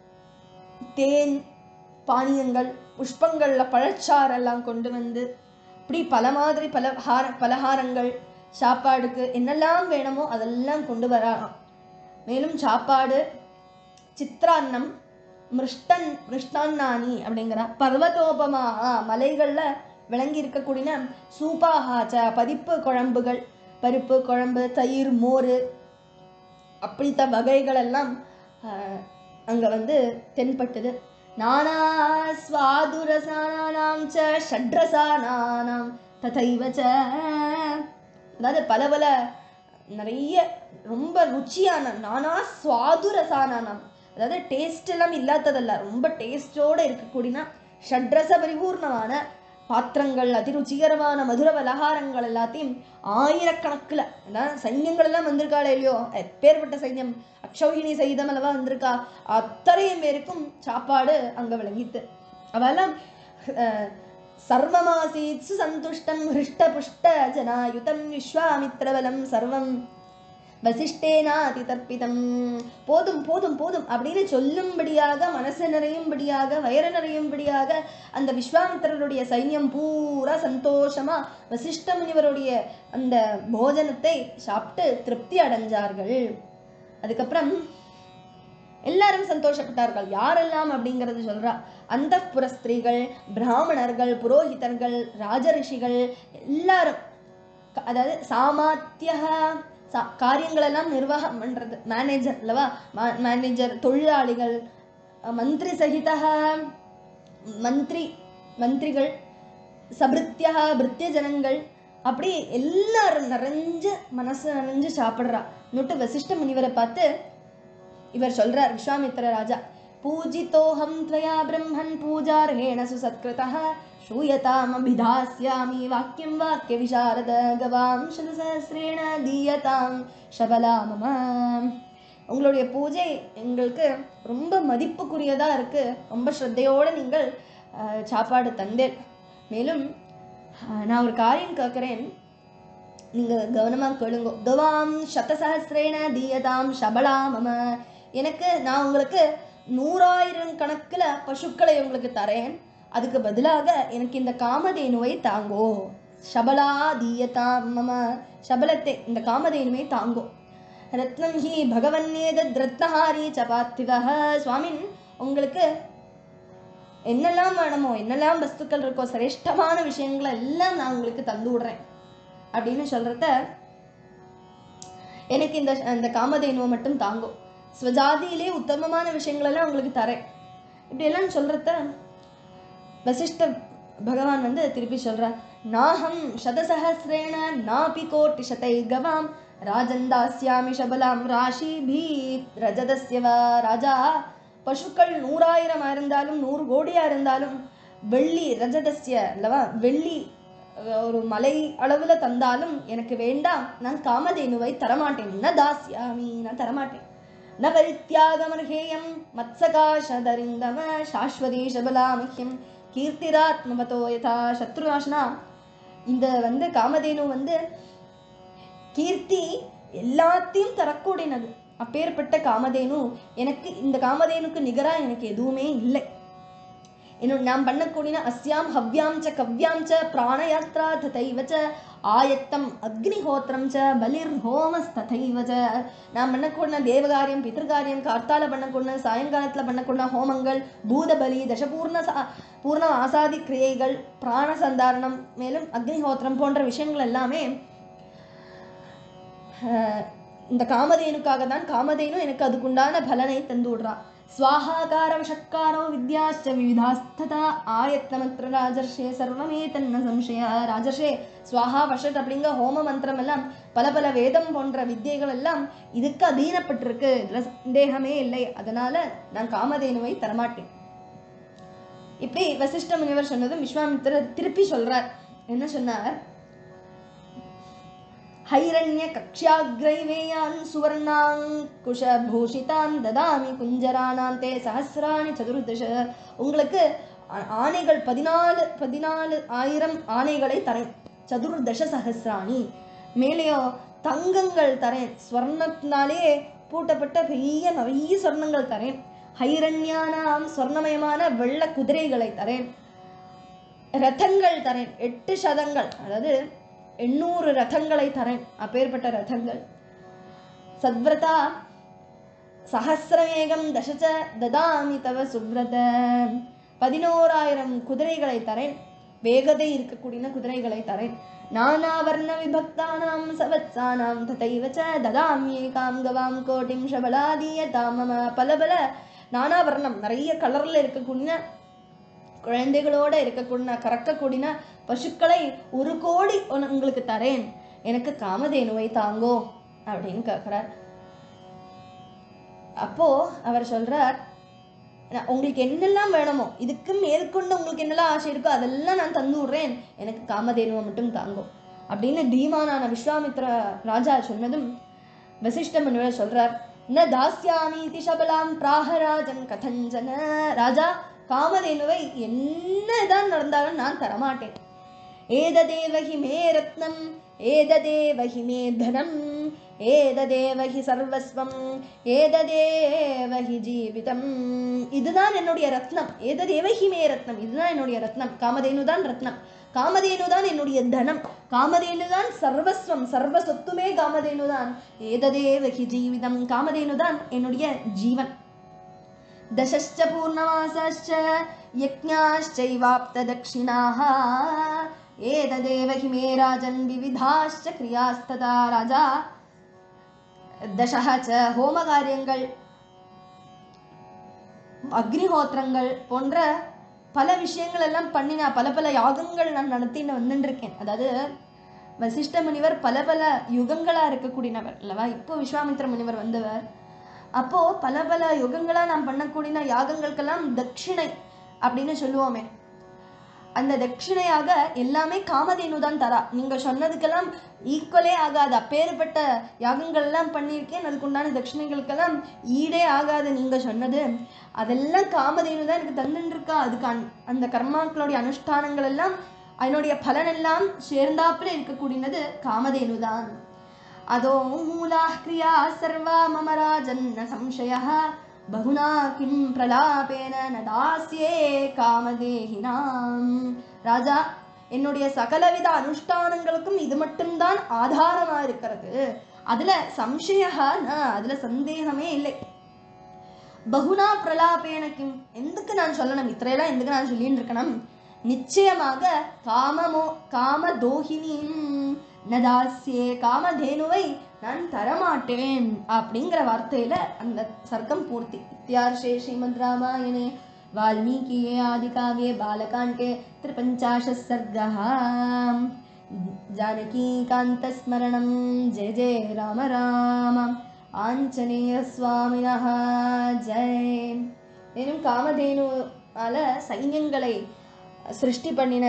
தேன் பானியங்கள் புஷ்பங்கள்ல பழச்சாறெல்லாம் கொண்டு வந்து இப்படி பல மாதிரி பலஹார பலகாரங்கள் சாப்பாடுக்கு என்னெல்லாம் வேணுமோ அதெல்லாம் கொண்டு வராலாம் மேலும் சாப்பாடு சித்ரான்னம் மிருஷ்டன் மிருஷ்டான்னானி அப்படிங்கிறா பர்வதோபமா மலைகள்ல விளங்கி இருக்கக்கூடிய சூப்பாகாச்ச பதிப்பு குழம்புகள் பருப்பு குழம்பு தயிர் மோர் அப்படித்த வகைகள் எல்லாம் ஆஹ், அங்க வந்து தென்பட்டது நானா ஸ்வாதுரசானாம் ச ஷட்ரசானானாம் ததைவ ச அதாவது பல பல நிறைய ரொம்ப ருச்சியான நானா சுவாதுரசானானாம் அதாவது டேஸ்ட் எல்லாம் இல்லாததல்ல ரொம்ப டேஸ்டோட இருக்கக்கூடியனா ஷட்ரச பரிபூர்ணமான பாத்திரங்கள் அதிருச்சிகரமான மதுர பலகாரங்கள் எல்லாத்தையும் ஆயிரக்கணக்கில் அதான் சைன்யங்கள் எல்லாம் வந்திருக்காளே இல்லையோ எப்பேற்பட்ட சைன்யம் அக்ஷௌகினி சைதம் அல்லவா வந்திருக்கா அத்தனையும் பேருக்கும் சாப்பாடு அங்க விளங்கித்து அவெல்லாம் அஹ், சர்வமாசீத் சுசந்துஷ்டம் ஹிருஷ்டபுஷ்ட ஜனாயுதம் விஸ்வாமித்ரபலம் சர்வம் வசிஷ்டேனாதி தர்ப்பிதம் போதும் போதும் போதும் அப்படின்னு சொல்லும்படியாக மனசு நிறையும்படியாக வயிறு நிறையும்படியாக அந்த விஸ்வாமித்திரருடைய சைன்யம் பூரா சந்தோஷமா வசிஷ்ட முனிவருடைய அந்த போஜனத்தை சாப்பிட்டு திருப்தி அடைஞ்சார்கள் அதுக்கப்புறம் எல்லாரும் சந்தோஷப்பட்டார்கள் யாரெல்லாம் அப்படிங்கறது சொல்றா அந்த ஸ்திரீகள் பிராமணர்கள் புரோஹிதர்கள் ராஜரிஷிகள் எல்லாரும் க- அதாவது சாமாத்திய காரியங்கள் எல்லாம் நிர்வாகம் பண்றது மேனேஜர் அல்லவா மேனேஜர் தொழிலாளிகள் அஹ், மந்திரி சகித மந்திரி மந்திரிகள் சபிருத்தியா பிருத்திய ஜனங்கள் அப்படி எல்லாரும் நிறைஞ்சு மனசு நிறைஞ்சு சாப்பிடுறா நொட்டு வசிஷ்ட முனிவரை பார்த்து இவர் சொல்றார் விஸ்வாமித்திர ராஜா பூஜிதோஹம் त्वया பிரம்மன் பூஜார்ஹேண சுசத்கிருதः श्रूयतामभिधास्यामि वाक्यं वाक्यविशारद गवां शतसहस्रेण दीयतां शबला मम உங்களுடைய பூஜை எங்களுக்கு ரொம்ப மதிப்புக்குரியதா இருக்கு ரொம்ப ஸ்ரத்தையோட நீங்கள் அஹ், சாப்பாடு தந்தேன் மேலும் அஹ், நான் ஒரு காரியம் கேட்குறேன் நீங்க கவனமா கேளுங்க கவாம் சதசஹசிரேண தீயதாம் சபலா மம எனக்கு நான் உங்களுக்கு நூறாயிரம் கணக்குல பசுக்களை உங்களுக்கு தரேன் அதுக்கு பதிலாக எனக்கு இந்த காமதேனுவை தாங்கோ சபலா தீயதாம் மம சபலத்தை இந்த காமதேனுவை தாங்கோ ரத்னம் ஹி பகவன்னேதத் ரத்னஹாரி சபாத்திவஹ சுவாமின் உங்களுக்கு என்னெல்லாம் வேணுமோ என்னெல்லாம் வஸ்துக்கள் இருக்கோ சிரேஷ்டமான விஷயங்களை எல்லாம் நான் உங்களுக்கு தந்து விடுறேன் அப்படின்னு சொல்றத எனக்கு இந்த இந்த காமதேனுவை மட்டும் தாங்கும் ஸ்வஜாதியிலே உத்தமமான விஷயங்களெல்லாம் உங்களுக்கு தரேன் இப்படியெல்லாம் சொல்றத வசிஷ்ட பகவான் வந்து திருப்பி சொல்றார் நாஹம் சதசஹசிரேண நாபி கோட்டி சதை கவாம் ராஜந்தாஸ்யாமி சபலாம் ராஷி பீ ரஜதஸ்யவா ராஜா பசுக்கள் நூறாயிரம் இருந்தாலும் நூறு கோடியா இருந்தாலும் வெள்ளி ரஜதஸ்ய அல்லவா வெள்ளி அஹ், ஒரு மலை அளவுல தந்தாலும் எனக்கு வேண்டாம் நான் காமதேனுவை தரமாட்டேன் ந தாஸ்யாமி நான் தரமாட்டேன் ந பரித்யாகமர்ஹேயம் மத்சகாஷதரிந்தம சாஸ்வதி சபலாமஹ்யம் கீர்த்திராத்மபதோ யதா சத்ருநாசனா இந்த வந்து காமதேனு வந்து கீர்த்தி எல்லாத்தையும் தரக்கூடியனது அப்பேற்பட்ட காமதேனு எனக்கு இந்த காமதேனுக்கு நிகரா எனக்கு எதுவுமே இல்லை என்னோட நாம் பண்ணக்கூடிய அஸ்யாம் ஹவ்யாம் ச கவ்யாம் ச பிராணயாத்ரா ததைவ ச ஆயத்தம் அக்னிஹோத்திரம் ச பலிர் ஹோமஸ் ததைவ ச நாம் பண்ணக்கூடிய தேவகாரியம் பிதர்காரியம் கார்த்தால பண்ணக்கூடிய சாயங்காலத்தில் பண்ணக்கூடிய ஹோமங்கள் பூதபலி தசபூர்ண சா பூர்ண ஆசாதி கிரியைகள் பிராண சந்தாரணம் மேலும் அக்னிஹோத்திரம் போன்ற விஷயங்கள் எல்லாமே ஆஹ், இந்த காமதேனுக்காக தான் காமதேனு எனக்கு அதுக்குண்டான பலனை தந்து விடுறா ஸ்வாஹாகார விஷக்காரோ வித்யாச்ச விவிதாஸ்ததா ஆயத்தமத்திர ராஜர்ஷே சர்வமே தன்ன சம்சய ராஜர்ஷே ஸ்வாஹா வஷட் அப்படிங்கிற ஹோம மந்திரம் எல்லாம் பல பல வேதம் போன்ற வித்தியைகள் எல்லாம் இதுக்கு அதீனப்பட்டிருக்கு இதுல சந்தேகமே இல்லை அதனால நான் காமதேனுவை தரமாட்டேன் இப்படி வசிஷ்ட முனிவர் சொன்னதும் விஸ்வாமித்திரர் திருப்பி சொல்றார் என்ன சொன்னார் हैरण्य कक्ष्याग्रैवेयान् सुवर्णाङ्कुशभूषितान् ददामि कुञ्जराणान्ते சஹசிராணி சதுர்தச உங்களுக்கு ஆ- ஆணைகள் பதினாலு பதினாலு ஆயிரம் ஆணைகளை தரேன் சதுர்தச சஹசிராணி மேலேயோ தங்கங்கள் தரேன் ஸ்வர்ணத்தினாலே பூட்டப்பட்ட பெரிய நிறைய சொர்ணங்கள் தரேன் ஹைரண்யானாம் சொர்ணமயமான வெள்ள குதிரைகளை தரேன் ரதங்கள் தரேன் எட்டு சதங்கள் அதாவது எண்ணூறு ரதங்களை தரேன் அப்பேற்பட்ட ரதங்கள் சத்விரதா சஹசிரமேகம் தசச்ச ததாமி தவ சுப்ரத பதினோராயிரம் குதிரைகளை தரேன் வேகதை இருக்கக்கூடிய குதிரைகளை தரேன் நானாவர்ண விபக்தானாம் சவத்சானாம் ததைவ ச ததாமியேகாம் கவாம் கோட்டிம் ஷபலாதீயதாம் மம பல பல நானாவர்ணம் நிறைய கலர்ல இருக்கக்கூடிய குழந்தைகளோட இருக்கக்கூடிய கறக்கக்கூடிய பசுக்களை ஒரு கோடி உன- உங்களுக்கு தரேன் எனக்கு காமதேனுவை தாங்கோ அப்படின்னு கேட்குறார் அப்போ அவர் சொல்றார் "நான் உங்களுக்கு என்னெல்லாம் வேணுமோ இதுக்கு மேற்கொண்டு உங்களுக்கு என்னெல்லாம் ஆசை இருக்கோ அதெல்லாம் நான் தந்து விடுறேன் எனக்கு காமதேனுவை மட்டும் தாங்கோ அப்படின்னு தீமானான விஸ்வாமித்ர ராஜா சொன்னதும் வசிஷ்ட முனிவர் சொல்றார் ந தாஸ்யாமீதி சபலாம் பிராகராஜன் கதஞ்சன ராஜா காமதேனுவை என்னதான் நடந்தாலும் நான் தரமாட்டேன் ஏததேவ he may Ratnam ஏததேவ he may தனம் ஏததேவ ஹி சர்வஸ்வம் ஏததேவ ஹி ஜீவிதம் இதுதான் என்னுடைய ரத்னம் ஏததேவ ஹி மே ரத்னம் இதுதான் என்னுடைய ரத்னம் காமதேனு தான் ரத்னம் காமதேனு தான் என்னுடைய தனம் காமதேனு தான் சர்வஸ்வம் சர்வ சொத்துமே காமதேனு தான் ஏததேவ ஹி ஜீவிதம் காமதேனு தான் என்னுடைய ஜீவன் दशश्च पूर्णमासश्च यज्ञाश्चैवाप्तदक्षिणाः एतदेव हि मे राजन् विविधाश्च क्रियास्तथा राजा दशः च ஹோமகாரியங்கள் அக்னிஹோத்திரங்கள் போன்ற பல விஷயங்கள் எல்லாம் பண்ணி நான் பல பல யாகங்கள் நான் நடத்தின்னு வந்துட்டு இருக்கேன் அதாவது வசிஷ்ட முனிவர் பல பல யுகங்களா இருக்கக்கூடியவர் அல்லவா இப்போ விஸ்வாமித்திர முனிவர் வந்தவர் அப்போ பல பல யுகங்களா நாம் பண்ணக்கூடிய யாகங்களுக்கெல்லாம் தட்சிணை அப்படின்னு சொல்லுவோமே அந்த தட்சிணையாக எல்லாமே காமதேனு தான் தரா நீங்க சொன்னதுக்கெல்லாம் ஈக்குவலே ஆகாது அப்பேற்பட்ட யாகங்கள் எல்லாம் பண்ணியிருக்கேன் அதுக்கு உண்டான தட்சிணைகளுக்கெல்லாம் ஈடே ஆகாது நீங்க சொன்னது அதெல்லாம் காமதேனு தான் எனக்கு தந்துட்டு இருக்கா அதுக்கு அன்- அந்த கர்மாக்களுடைய அனுஷ்டானங்கள் எல்லாம் அதனுடைய பலன் எல்லாம் சேர்ந்தாப்புல இருக்கக்கூடியது காமதேனு தான் அதோ மூலா கிரியா சர்வா மம ராஜன்ன சம்சய பகுனா கிம் பிரலாபேன நதாசியே காமதேகினாம் ராஜா என்னுடைய சகலவித அனுஷ்டானங்களுக்கும் இது மட்டும்தான் ஆதாரமா இருக்கிறது அதுல சம்சயா அதுல சந்தேகமே இல்லை பகுனா பிரலாபேன கிம் எதுக்கு நான் சொல்லணும் இத்திரையெல்லாம் எதுக்கு நான் சொல்லிட்டு இருக்கணும் நிச்சயமாக காமமோ காமதோகினியும் நதாசியே காமதேனுவை நான் தரமாட்டேன் அப்படிங்கிற வார்த்தையில அந்த சர்க்கம் பூர்த்தி இத்தியார்ஷே ஸ்ரீமத் ராமாயணே வால்மீகியே ஆதிகாவ்யே பாலகாண்டே திரிபஞ்சாஷத் சர்கः जानकीकान्तस्मरणं जय जय राम राम ஆஞ்சநேயசுவாமினஹ ஜெய் மேலும் காமதேனுவால சைன்யங்களை சிருஷ்டி பண்ணின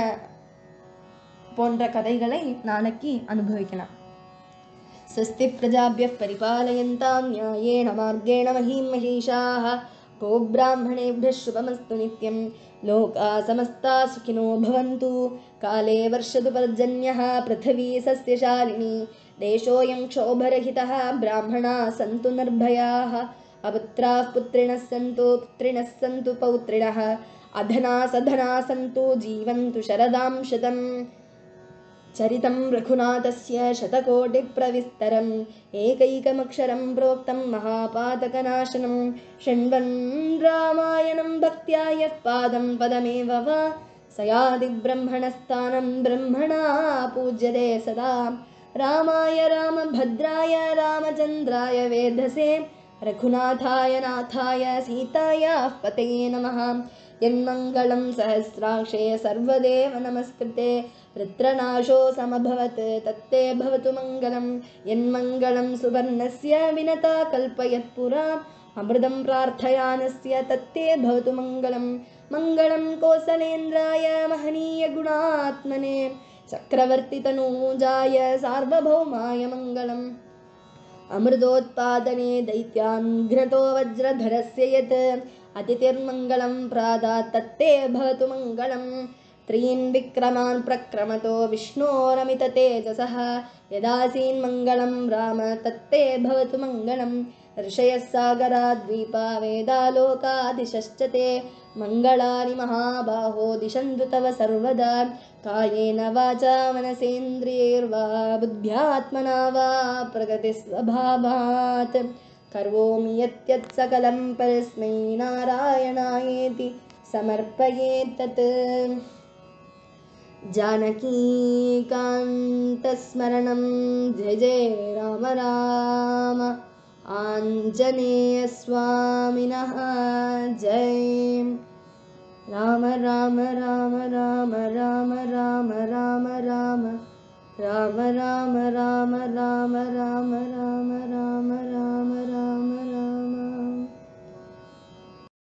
போன்ற கதைகளை நாளைக்கு அனுபவிக்கலாம் स्वस्ति प्रजाभ्यः परिपालयन्तां न्यायेण मार्गेण महीं महिषाः गो ब्राह्मणेभ्यः शुभमस्तु नित्यं लोकाः समस्ता सुखिनो भवन्तु काले वर्षतु पर्जन्यः पृथिवी सस्यशालिनी देशोऽयं क्षोभरहितः ब्राह्मणाः सन्तु निर्भयाः अपुत्राः पुत्रिणः सन्तु पुत्रिणः सन्तु पौत्रिणः अधना सधना सन्तु जीवन्तु शरदां शतम् चरितं रघुनाथस्य शतकोटिप्रविस्तरम् एकैकमक्षरं प्रोक्तं महापातकनाशनं शृण्वन् रामायणं भक्त्या यः पादं पदमेव वा स याति ब्रह्मणस्थानं ब्रह्मणा पूज्यते सदा रामाय रामभद्राय रामचन्द्राय वेधसे रघुनाथाय नाथाय सीतायाः पतये नमः यन्मङ्गलं सहस्राक्षे सर्वदेव नमस्कृते वृत्रनाशो समभवत् तत्ते भवतु मङ्गलं यन्मङ्गलं सुवर्णस्य विनता कल्पयत्पुरा अमृतं प्रार्थयानस्य तत्ते भवतु मङ्गलं मङ्गलं कोसलेन्द्राय महनीयगुणात्मने चक्रवर्तितनूजाय सार्वभौमाय मङ्गलम् अमृतोत्पादने दैत्यान् घ्नतो वज्रधरस्य यत् अतिथिर्मङ्गलं प्रादात् तत्ते भवतु मङ्गलम् त्रीन् विक्रमान् प्रक्रमतो विष्णोरमिततेजसः यदासीन्मङ्गलं राम तत्ते भवतु मङ्गलम् ऋषयः सागराद्वीपा वेदालोकादिशश्च ते मङ्गलानि महाबाहो दिशन्तु तव सर्वदा कायेन वाचा मनसेन्द्रियैर्वा बुद्ध्यात्मना वा प्रगतिस्वभावात् करोमि यत्यत् सकलं परस्मै नारायणायेति समर्पयेत्तत् जानकीकान्तस्मरणं जय जय राम राम आञ्जनेयस्वामिनः जय राम राम राम